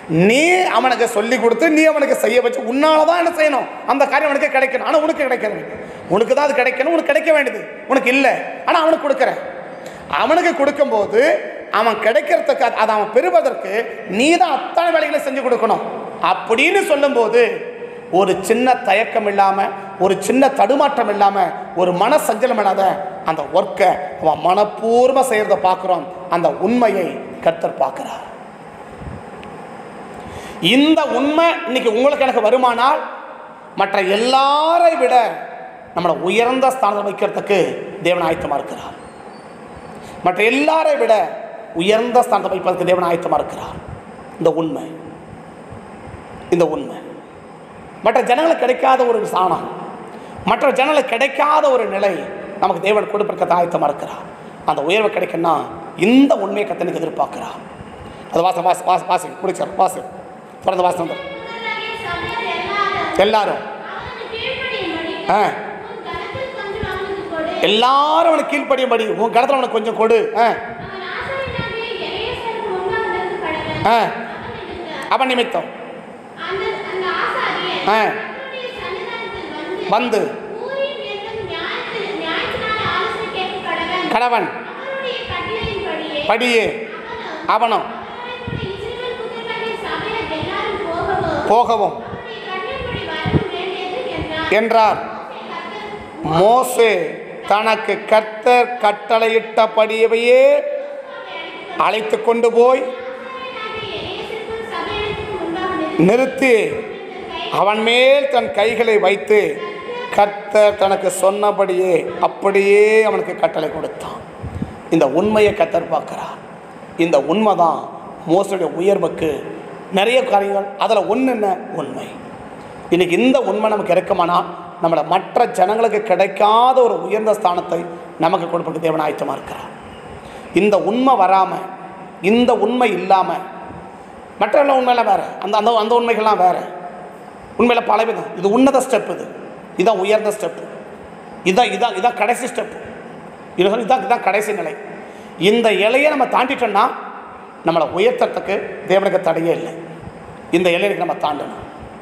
நீ அவனுக்கு சொல்லி கொடுத்து நீ அவனுக்கு செய்ய வச்சு உன்னால தான் என்ன செய்யணும் அந்த காரியம் அவனுக்கு கிடைக்கணும் ஆனால் உனக்கு கிடைக்கிறது உனக்கு தான் அது கிடைக்கணும் உனக்கு கிடைக்க வேண்டியது உனக்கு இல்லை ஆனால் அவனுக்கு கொடுக்குற அவனுக்கு கொடுக்கும்போது அவன் கிடைக்கிறதுக்கு அது- அதை அவன் பெறுவதற்கு நீ தான் அத்தனை வேலைகளை செஞ்சு கொடுக்கணும் அப்படின்னு சொல்லும்போது ஒரு சின்ன தயக்கம் இல்லாமல் ஒரு சின்ன தடுமாற்றம் இல்லாமல் ஒரு மன சஞ்சலம் இல்லாத அந்த ஒர்க்கை அவன் மனப்பூர்வ செய்கிறத பார்க்குறோம் அந்த உண்மையை கர்த்தர் பார்க்குறார் இந்த உண்மை இன்னைக்கு உங்களுக்கு எனக்கு வருமானால் மற்ற எல்லாரை விட நம்மளை உயர்ந்த ஸ்தானத்தில் வைக்கிறதுக்கு தேவன் ஆயத்தமாக இருக்கிறார் மற்ற எல்லாரை விட உயர்ந்த ஸ்தானத்தை வைப்பதற்கு தேவன் ஆயத்தமாக இருக்கிறார் இந்த உண்மை இந்த உண்மை மற்ற ஜனங்களுக்கு கிடைக்காத ஒரு ஸ்தானம் மற்ற ஜனங்களுக்கு கிடைக்காத ஒரு நிலை நமக்கு தேவன் கொடுப்பதற்கு ஆயத்தமாக இருக்கிறார் அந்த உயர்வு கிடைக்குன்னா இந்த உண்மையை கத்தனுக்கு எதிர்பார்க்கிறார் அது வாச வாச வாச வாசி முடிச்சார் வாசு தொடர்ந்து வாசம் வந்து முதலாகிய சபையார் எல்லாரும் எல்லாரும் அவனுக்கு கீழ்ப்படியும்படி ஆ உன் கனத்தில் கொஞ்சம் அவனுக்கு கொடு. எல்லாரும் அவனுக்கு கீழ்ப்படியும்படி உன் கடத்தில் அவனுக்கு கொஞ்சம் கொடு ஆ அவன் ஆசாரியனாகிய எலெயாசாருக்கு முன்பாக நிற்க கடவன். ஆ அவன் இருந்தான். அவன் நிமித்தம் அந்த அந்த ஆசாரியன் ஆ. கர்த்தருடைய சன்னிதானத்தில் வந்து வந்து ஊரீம் என்னும் நியாயத்தில் நியாயத்தினால ஆலோசனை கேட்க கடவன். கடவன் அவனுடைய கட்டளையின்படியே படியே அவனும் அவனும் அவனோடு கூட இஸ்ரவேல் புத்திரராகிய சபையார் எல்லாரும் போகவும் போகவும் அவருடைய கட்டளைப்படி வரவும் வேண்டியது என்றார். என்றார் கர்த்தர் மோசே தனக்கு கர்த்தர் கட்டளையிட்டபடியவையே அழைத்து கொண்டு போய் ஆசாரியனாகிய எலெயாசாருக்கு சபையாருக்கு முன்பாக நிறுத்தி நிறுத்தி அவன் மேல் தன் கைகளை வைத்து கர்த்தர் தனக்கு சொன்னபடியே அப்படியே அவனுக்கு கட்டளை கொடுத்தான் இந்த உண்மையை கர்த்தர் பார்க்கிறார் இந்த உண்மை தான் மோசடைய உயர்வுக்கு நிறைய காரியங்கள் அதில் ஒன்று என்ன உண்மை இன்னைக்கு இந்த உண்மை நமக்கு இருக்குமானா நம்மளை மற்ற ஜனங்களுக்கு கிடைக்காத ஒரு உயர்ந்த ஸ்தானத்தை நமக்கு கொடுப்பதற்கு தேவன் ஆயத்தமாக இருக்கிறார் இந்த உண்மை வராமல் இந்த உண்மை இல்லாமல் மற்ற எல்லாம் உண்மையெல்லாம் வேறு அந்த அந்த அந்த உண்மைகள்லாம் வேறு உண்மையில் பல விதம் இது உன்னத ஸ்டெப் இது இதான் உயர்ந்த ஸ்டெப்பு இதான் இதான் இதான் கடைசி ஸ்டெப்பு இது வந்து இதான் இதான் கடைசி நிலை இந்த இலையை நம்ம தாண்டிட்டோம்னா நம்மளை உயர்த்தறதுக்கு தேவனுக்கு தடையே இல்லை இந்த இலையை நம்ம தாண்டணும்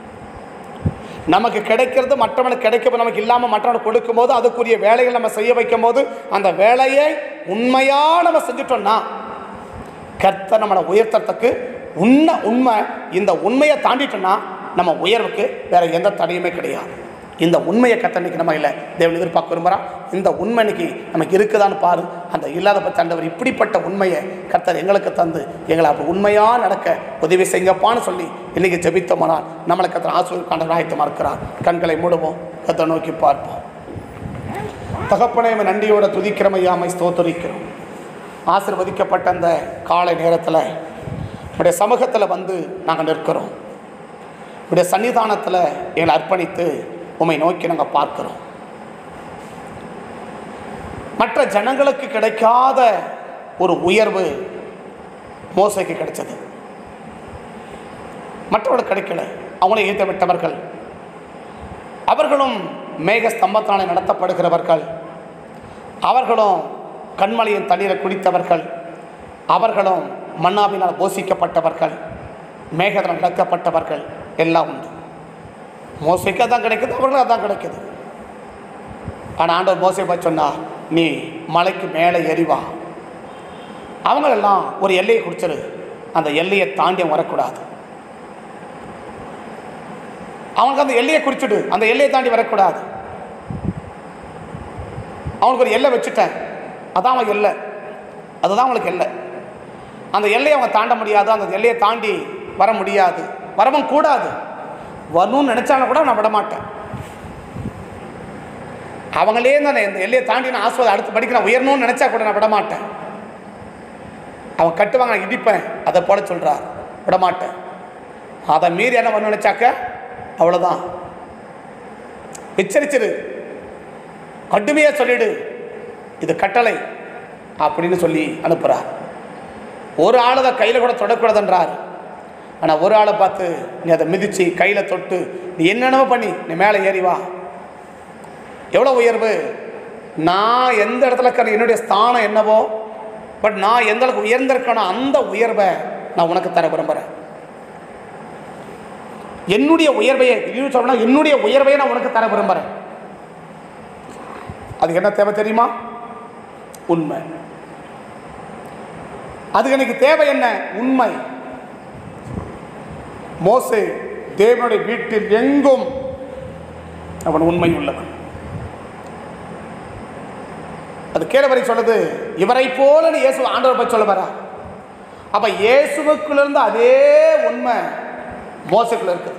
நமக்கு கிடைக்கிறது மற்றவனுக்கு கிடைக்க நமக்கு இல்லாமல் மற்றவனுக்கு கொடுக்கும்போது அதுக்குரிய வேலைகள் நம்ம செய்ய வைக்கும் போது அந்த வேலையை உண்மையாக நம்ம செஞ்சுட்டோம்னா கர்த்தர் நம்மளை உயர்த்தறதுக்கு உண்மை உண்மை இந்த உண்மையை தாண்டிட்டோம்னா நம்ம உயர்வுக்கு வேற எந்த தடையுமே கிடையாது இந்த உண்மையை கத்த இன்னைக்கு நம்ம இல்லை தேவன் எதிர்பார்க்க விரும்புகிறான் இந்த உண்மை இன்னைக்கு நமக்கு இருக்குதான்னு பாரு அந்த இல்லாத பற்றி ஆண்டவர் இப்படிப்பட்ட உண்மையை கர்த்தர் எங்களுக்கு தந்து எங்களை அப்படி உண்மையாக நடக்க உதவி செய்யுங்கப்பான்னு சொல்லி இன்னைக்கு ஜெபித்தோமானால் நம்மளை கத்தர் ஆசிரியர் ஆயத்தமாக இருக்கிறார் கண்களை மூடுவோம் கத்தை நோக்கி பார்ப்போம் தகப்பனே உம்மை நன்றியோட துதிக்கிறமையாமை ஸ்தோத்தரிக்கிறோம் ஆசிர்வதிக்கப்பட்ட அந்த காலை நேரத்தில் உடைய சமூகத்தில் வந்து நாங்கள் நிற்கிறோம் உடைய சன்னிதானத்தில் எங்களை அர்ப்பணித்து உம்மை நோக்கி நாங்கள் பார்க்கிறோம் மற்ற ஜனங்களுக்கு கிடைக்காத ஒரு உயர்வு மோசைக்கு கிடைச்சது மற்றவர்களுக்கு கிடைக்கல அவங்களே ஈர்த்து விட்டவர்கள் அவர்களும் மேக ஸ்தம்பத்தினாலே நடத்தப்படுகிறவர்கள் அவர்களும் கண்மலையின் தண்ணீரை குடித்தவர்கள் அவர்களும் மன்னாவினால் போஷிக்கப்பட்டவர்கள் மேகத்தில் நடக்கப்பட்டவர்கள் எல்லாம் உண்டு மோசைக்கு அதான் கிடைக்குது அவர்களும் அதான் கிடைக்குது ஆனால் ஆண்டவர் மோசை பார்த்து சொன்னார் நீ மலைக்கு மேலே எறிவா அவங்களெல்லாம் ஒரு எல்லையை குடிச்சிரு அந்த எல்லையை தாண்டி அவன் வரக்கூடாது அவனுக்கு அந்த எல்லையை குறிச்சிடு அந்த எல்லையை தாண்டி வரக்கூடாது அவனுக்கு ஒரு எல்லை வச்சுட்டேன் அதான் அவன் எல்லை அதுதான் அவனுக்கு எல்லை அந்த எல்லையை அவங்க தாண்ட முடியாது அந்த எல்லையை தாண்டி வர முடியாது வரவும் கூடாது வரணும்னு நினச்சாலும் கூட நான் விட மாட்டேன் அவங்களே நான் இந்த எல்லையை தாண்டி நான் ஆஸ்வாதம் அடுத்து படிக்க நான் உயரணும்னு நினச்சா கூட நான் விட மாட்டேன் அவன் கட்டுவாங்க நான் இடிப்பேன் அதை போல சொல்கிறார் விட மாட்டேன் அதை மீறி என்ன பண்ண நினச்சாக்க அவ்வளோதான் எச்சரிச்சிரு கடுமையாக சொல்லிடு இது கட்டளை அப்படின்னு சொல்லி அனுப்புகிறார் ஒரு ஆள் அதை கையில் கூட தொடக்கூடாதுன்றார் ஆனால் ஒரு ஆளை பார்த்து நீ அதை மிதித்து கையில் தொட்டு நீ என்னென்னவோ பண்ணி நீ மேலே ஏறி வா எவ்வளோ உயர்வு நான் எந்த இடத்துல இருக்கிற என்னுடைய ஸ்தானம் என்னவோ பட் நான் எந்த அளவுக்கு உயர்ந்திருக்கணும் அந்த உயர்வை நான் உனக்கு தர விரும்புகிறேன் என்னுடைய உயர்வையை இன்னும் சொல்லணும் என்னுடைய உயர்வையை நான் உனக்கு தர விரும்புகிறேன் அதுக்கு என்ன தேவை தெரியுமா உண்மை அதுக்கு எனக்கு தேவை என்ன உண்மை மோசே தேவனுடைய வீட்டில் எங்கும் அவன் உண்மை உள்ளவன் அது கீழே வரை சொல்லுது இவரை போல நீ இயேசு ஆண்டவர் போய் சொல்ல வரா அப்ப இயேசுவுக்குள்ள இருந்து அதே உண்மை மோசக்குள்ள இருக்குது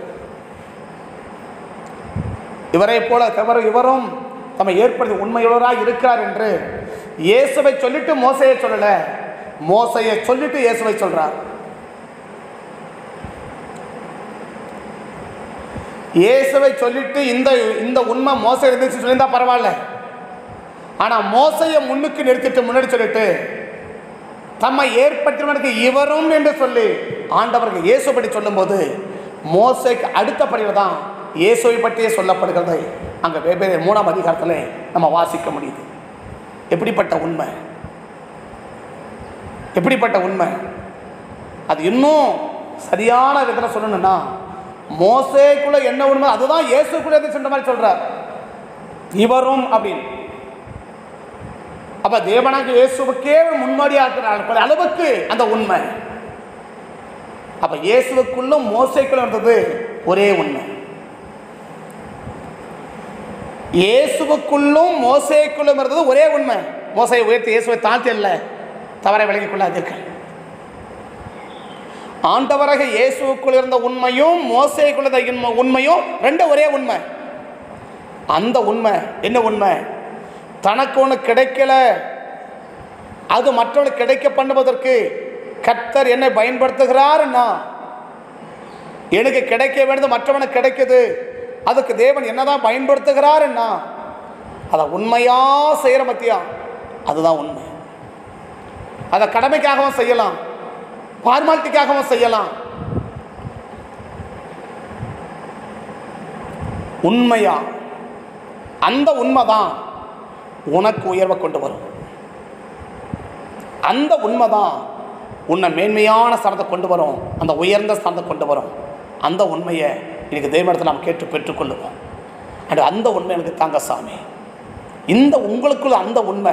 இவரை போல தவிர இவரும் தம்மை ஏற்படுத்தி உண்மையுள்ளவராக இருக்கிறார் என்று இயேசுவை சொல்லிட்டு மோசையை சொல்லல மோசையை சொல்லிட்டு இயேசுவை சொல்றார் இயேசுவை சொல்லிட்டு இந்த இந்த உண்மை மோசை இருந்துச்சு சொல்லியிருந்தா பரவாயில்ல ஆனா மோசையை முன்னுக்கு நிறுத்திட்டு முன்னாடி சொல்லிட்டு தம்மை ஏற்படுத்தினவனுக்கு இவரும் என்று சொல்லி ஆண்டவருக்கு இயேசு பற்றி சொல்லும்போது மோசைக்கு அடுத்தபடியில் தான் இயேசுவை பற்றியே சொல்லப்படுகிறது அங்கே வெவ்வேறு மூணாம் அதிகாரத்தில் நம்ம வாசிக்க முடியுது எப்படிப்பட்ட உண்மை எப்படிப்பட்ட உண்மை அது இன்னும் சரியான விதத்தில் சொல்லணும்னா மோசேக்குள்ள என்ன உண்மை அதுதான் இயேசுக்குள்ள இருந்து சொன்ன மாதிரி சொல்றார் இவரும் அப்படின்னு அப்ப தேவனாக இயேசுவுக்கே முன்னோடியா இருக்கிற அளவுக்கு அந்த உண்மை அப்ப இயேசுவுக்குள்ளும் மோசைக்குள்ள இருந்தது ஒரே உண்மை இயேசுவுக்குள்ளும் மோசைக்குள்ளும் இருந்தது ஒரே உண்மை மோசையை உயர்த்தி இயேசுவை தாழ்த்தி அல்ல தவறை விலகிக் கொள்ளாதீர்கள் ஆண்டவராக இயேசுவுக்குள் இருந்த உண்மையும் மோசைக்குள்ள இருந்த உண்மை- உண்மையும் ரெண்டும் ஒரே உண்மை அந்த உண்மை என்ன உண்மை தனக்கு ஒன்று கிடைக்கல அது மற்றவனுக்கு கிடைக்க பண்ணுவதற்கு கர்த்தர் என்னை பயன்படுத்துகிறார்னா எனக்கு கிடைக்க வேண்டியது மற்றவனுக்கு கிடைக்குது அதுக்கு தேவன் என்னதான் பயன்படுத்துகிறாருன்னா அதை உண்மையா செய்கிற மத்தியா அதுதான் உண்மை அதை கடமைக்காகவும் செய்யலாம் ஃபார்மாலிட்டிக்காகவும் செய்யலாம் உண்மையா அந்த உண்மைதான் உனக்கு உயர்வை கொண்டு வரும் அந்த உண்மைதான் உன்னை மேன்மையான ஸ்தானத்தை கொண்டு வரும் அந்த உயர்ந்த ஸ்தானத்தை கொண்டு வரும் அந்த உண்மையை இன்னைக்கு தெய்வத்தை நாம் கேட்டு பெற்றுக்கொள்ளுவோம் அண்ட் அந்த உண்மை எனக்கு தாங்க சாமி இந்த உங்களுக்குள்ள அந்த உண்மை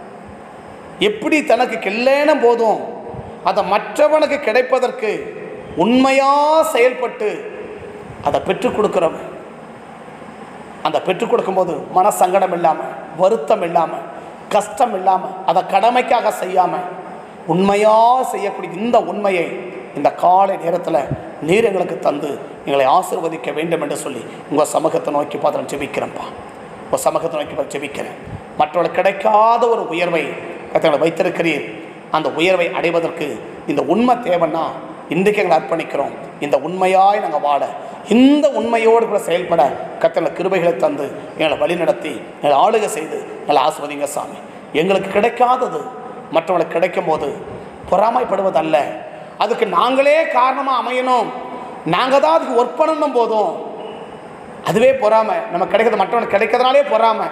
எப்படி தனக்கு கெல்லேன போதும் அதை மற்றவனுக்கு கிடைப்பதற்கு உண்மையாக செயல்பட்டு அதை பெற்றுக் கொடுக்குறவன் அந்த பெற்றுக் கொடுக்கும்போது மன சங்கடம் இல்லாமல் வருத்தம் இல்லாமல் கஷ்டம் இல்லாமல் அதை கடமைக்காக செய்யாமல் உண்மையாக செய்யக்கூடிய இந்த உண்மையை இந்த காலை நேரத்தில் நீர் எங்களுக்கு தந்து எங்களை ஆசீர்வதிக்க வேண்டும் என்று சொல்லி உங்கள் சமூகத்தை நோக்கி பார்த்து நான் ஜெபிக்கிறேன்ப்பா உங்கள் சமூகத்தை நோக்கி பார்த்து ஜெபிக்கிறேன் மற்றவர்களுக்கு கிடைக்காத ஒரு உயர்வை கத்தங்களை வைத்திருக்கிறீர் அந்த உயர்வை அடைவதற்கு இந்த உண்மை தேவைன்னா இன்றைக்கு எங்களை அர்ப்பணிக்கிறோம் இந்த உண்மையாய் நாங்கள் வாழ இந்த உண்மையோடு கூட செயல்பட கத்தனை கிருபைகளை தந்து எங்களை வழிநடத்தி எங்களை ஆளுகை செய்து எங்களை ஆஸ்வதிங்க சாமி எங்களுக்கு கிடைக்காதது மற்றவங்களுக்கு கிடைக்கும் போது பொறாமைப்படுவதல்ல அதுக்கு நாங்களே காரணமாக அமையணும் நாங்கள் தான் அதுக்கு ஒர்க் பண்ணணும் போதும் அதுவே பொறாமை நம்ம கிடைக்கிறது மற்றவனுக்கு கிடைக்கிறதுனாலே பொறாமை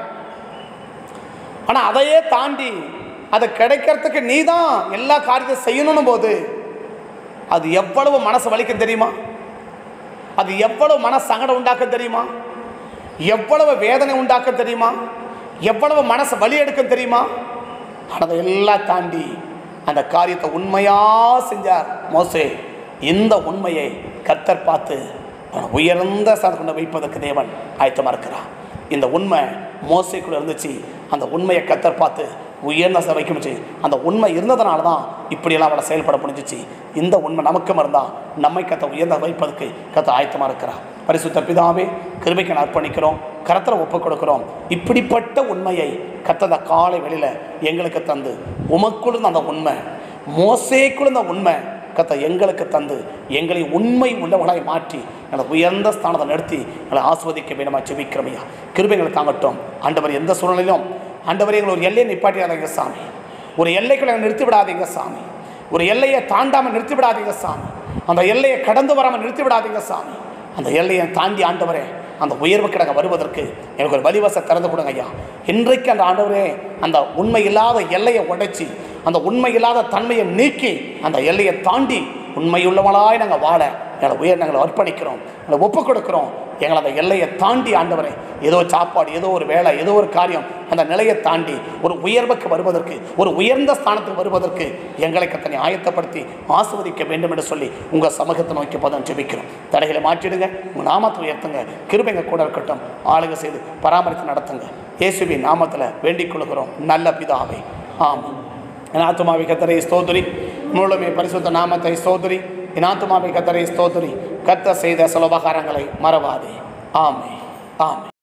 ஆனால் அதையே தாண்டி அதை கிடைக்கிறதுக்கு நீ தான் எல்லா காரியத்தையும் செய்யணும் போது அது எவ்வளவு மனசு வலிக்கும் தெரியுமா அது எவ்வளவு மன சங்கடம் உண்டாக்க தெரியுமா எவ்வளவு வேதனை உண்டாக்க தெரியுமா எவ்வளவு மனசு வலி எடுக்கும் தெரியுமா ஆனால் அதை எல்லாம் தாண்டி அந்த காரியத்தை உண்மையாக செஞ்சார் மோசே இந்த உண்மையை கர்த்தர் பார்த்து அவனை உயர்ந்த ஸ்தானத்தை கொண்டு வைப்பதற்கு தேவன் ஆயத்தமாக இருக்கிறார் இந்த உண்மை மோசைக்குள்ள இருந்துச்சு அந்த உண்மையை கத்தர் பார்த்து உயர்ந்த ஸ்தானம் வைக்க முடிச்சு அந்த உண்மை இருந்ததுனால தான் இப்படியெல்லாம் அவளை செயல்பட முடிஞ்சிச்சு இந்த உண்மை நமக்கும் இருந்தால் நம்மை கத்த உயர்ந்த வைப்பதற்கு கத்த ஆயத்தமாக இருக்கிறார் பரிசுத்த பிதாவே கிருபைக்கு நான் அர்ப்பணிக்கிறோம் கரத்தில் ஒப்புக் கொடுக்கிறோம் இப்படிப்பட்ட உண்மையை கத்தத காலை வெளியில் எங்களுக்கு தந்து உமக்குள்ள அந்த உண்மை மோசேக்குள்ள அந்த உண்மை கத்த எங்களுக்கு தந்து எங்களை உண்மை உள்ளவர்களாய் மாற்றி எங்களை உயர்ந்த ஸ்தானத்தை நிறுத்தி எங்களை ஆஸ்வதிக்க வேண்டுமா ஜெபிக்கிறமையா கிருபைகளை தாங்கட்டும் ஆண்டவர் எந்த சூழ்நிலையிலும் ஆண்டவர் எங்களை ஒரு எல்லையை நிப்பாட்டிடாதீங்க சாமி ஒரு எல்லைக்குள்ள எங்களை நிறுத்தி விடாதீங்க சாமி ஒரு எல்லையை தாண்டாமல் நிறுத்தி விடாதீங்க சாமி அந்த எல்லையை கடந்து வராமல் நிறுத்தி விடாதீங்க சாமி அந்த எல்லையை தாண்டி ஆண்டவரே அந்த உயர்வு கிடங்க வருவதற்கு எனக்கு ஒரு வழிவச திறந்து கொடுங்க ஐயா இன்றைக்கு அந்த ஆண்டவரே அந்த உண்மை இல்லாத எல்லையை உடைச்சி அந்த உண்மை இல்லாத தன்மையை நீக்கி அந்த எல்லையை தாண்டி உண்மையுள்ளவனாய் நாங்கள் வாழ எங்களை உயர் நாங்கள் அர்ப்பணிக்கிறோம் எங்களை ஒப்புக் கொடுக்கிறோம் எங்களை அந்த எல்லையை தாண்டி ஆண்டவரே ஏதோ சாப்பாடு ஏதோ ஒரு வேலை ஏதோ ஒரு காரியம் அந்த நிலையை தாண்டி ஒரு உயர்வுக்கு வருவதற்கு ஒரு உயர்ந்த ஸ்தானத்துக்கு வருவதற்கு எங்களை கத்தனை ஆயத்தப்படுத்தி ஆசிர்வதிக்க வேண்டும் என்று சொல்லி உங்கள் சமூகத்தை நோக்கி பதம் ஜெபிக்கிறோம் தடைகளை மாற்றிடுங்க உங்கள் நாமத்தை உயர்த்துங்க கிருபைங்க கூட இருக்கட்டும் ஆளுங்க செய்து பராமரித்து நடத்துங்க இயேசுவின் நாமத்தில் வேண்டிக் கொள்கிறோம் நல்ல பிதாவே ஆமாம் என் ஆத்துமாவை கத்தரை ஸ்தோத்திரி முழுமே பரிசுத்த நாமத்தை ஸ்தோத்திரி என் ஆத்துமாவை கத்தரை ஸ்தோத்திரி கத்த செய்த சில உபகாரங்களை மறவாதே ஆமே ஆமே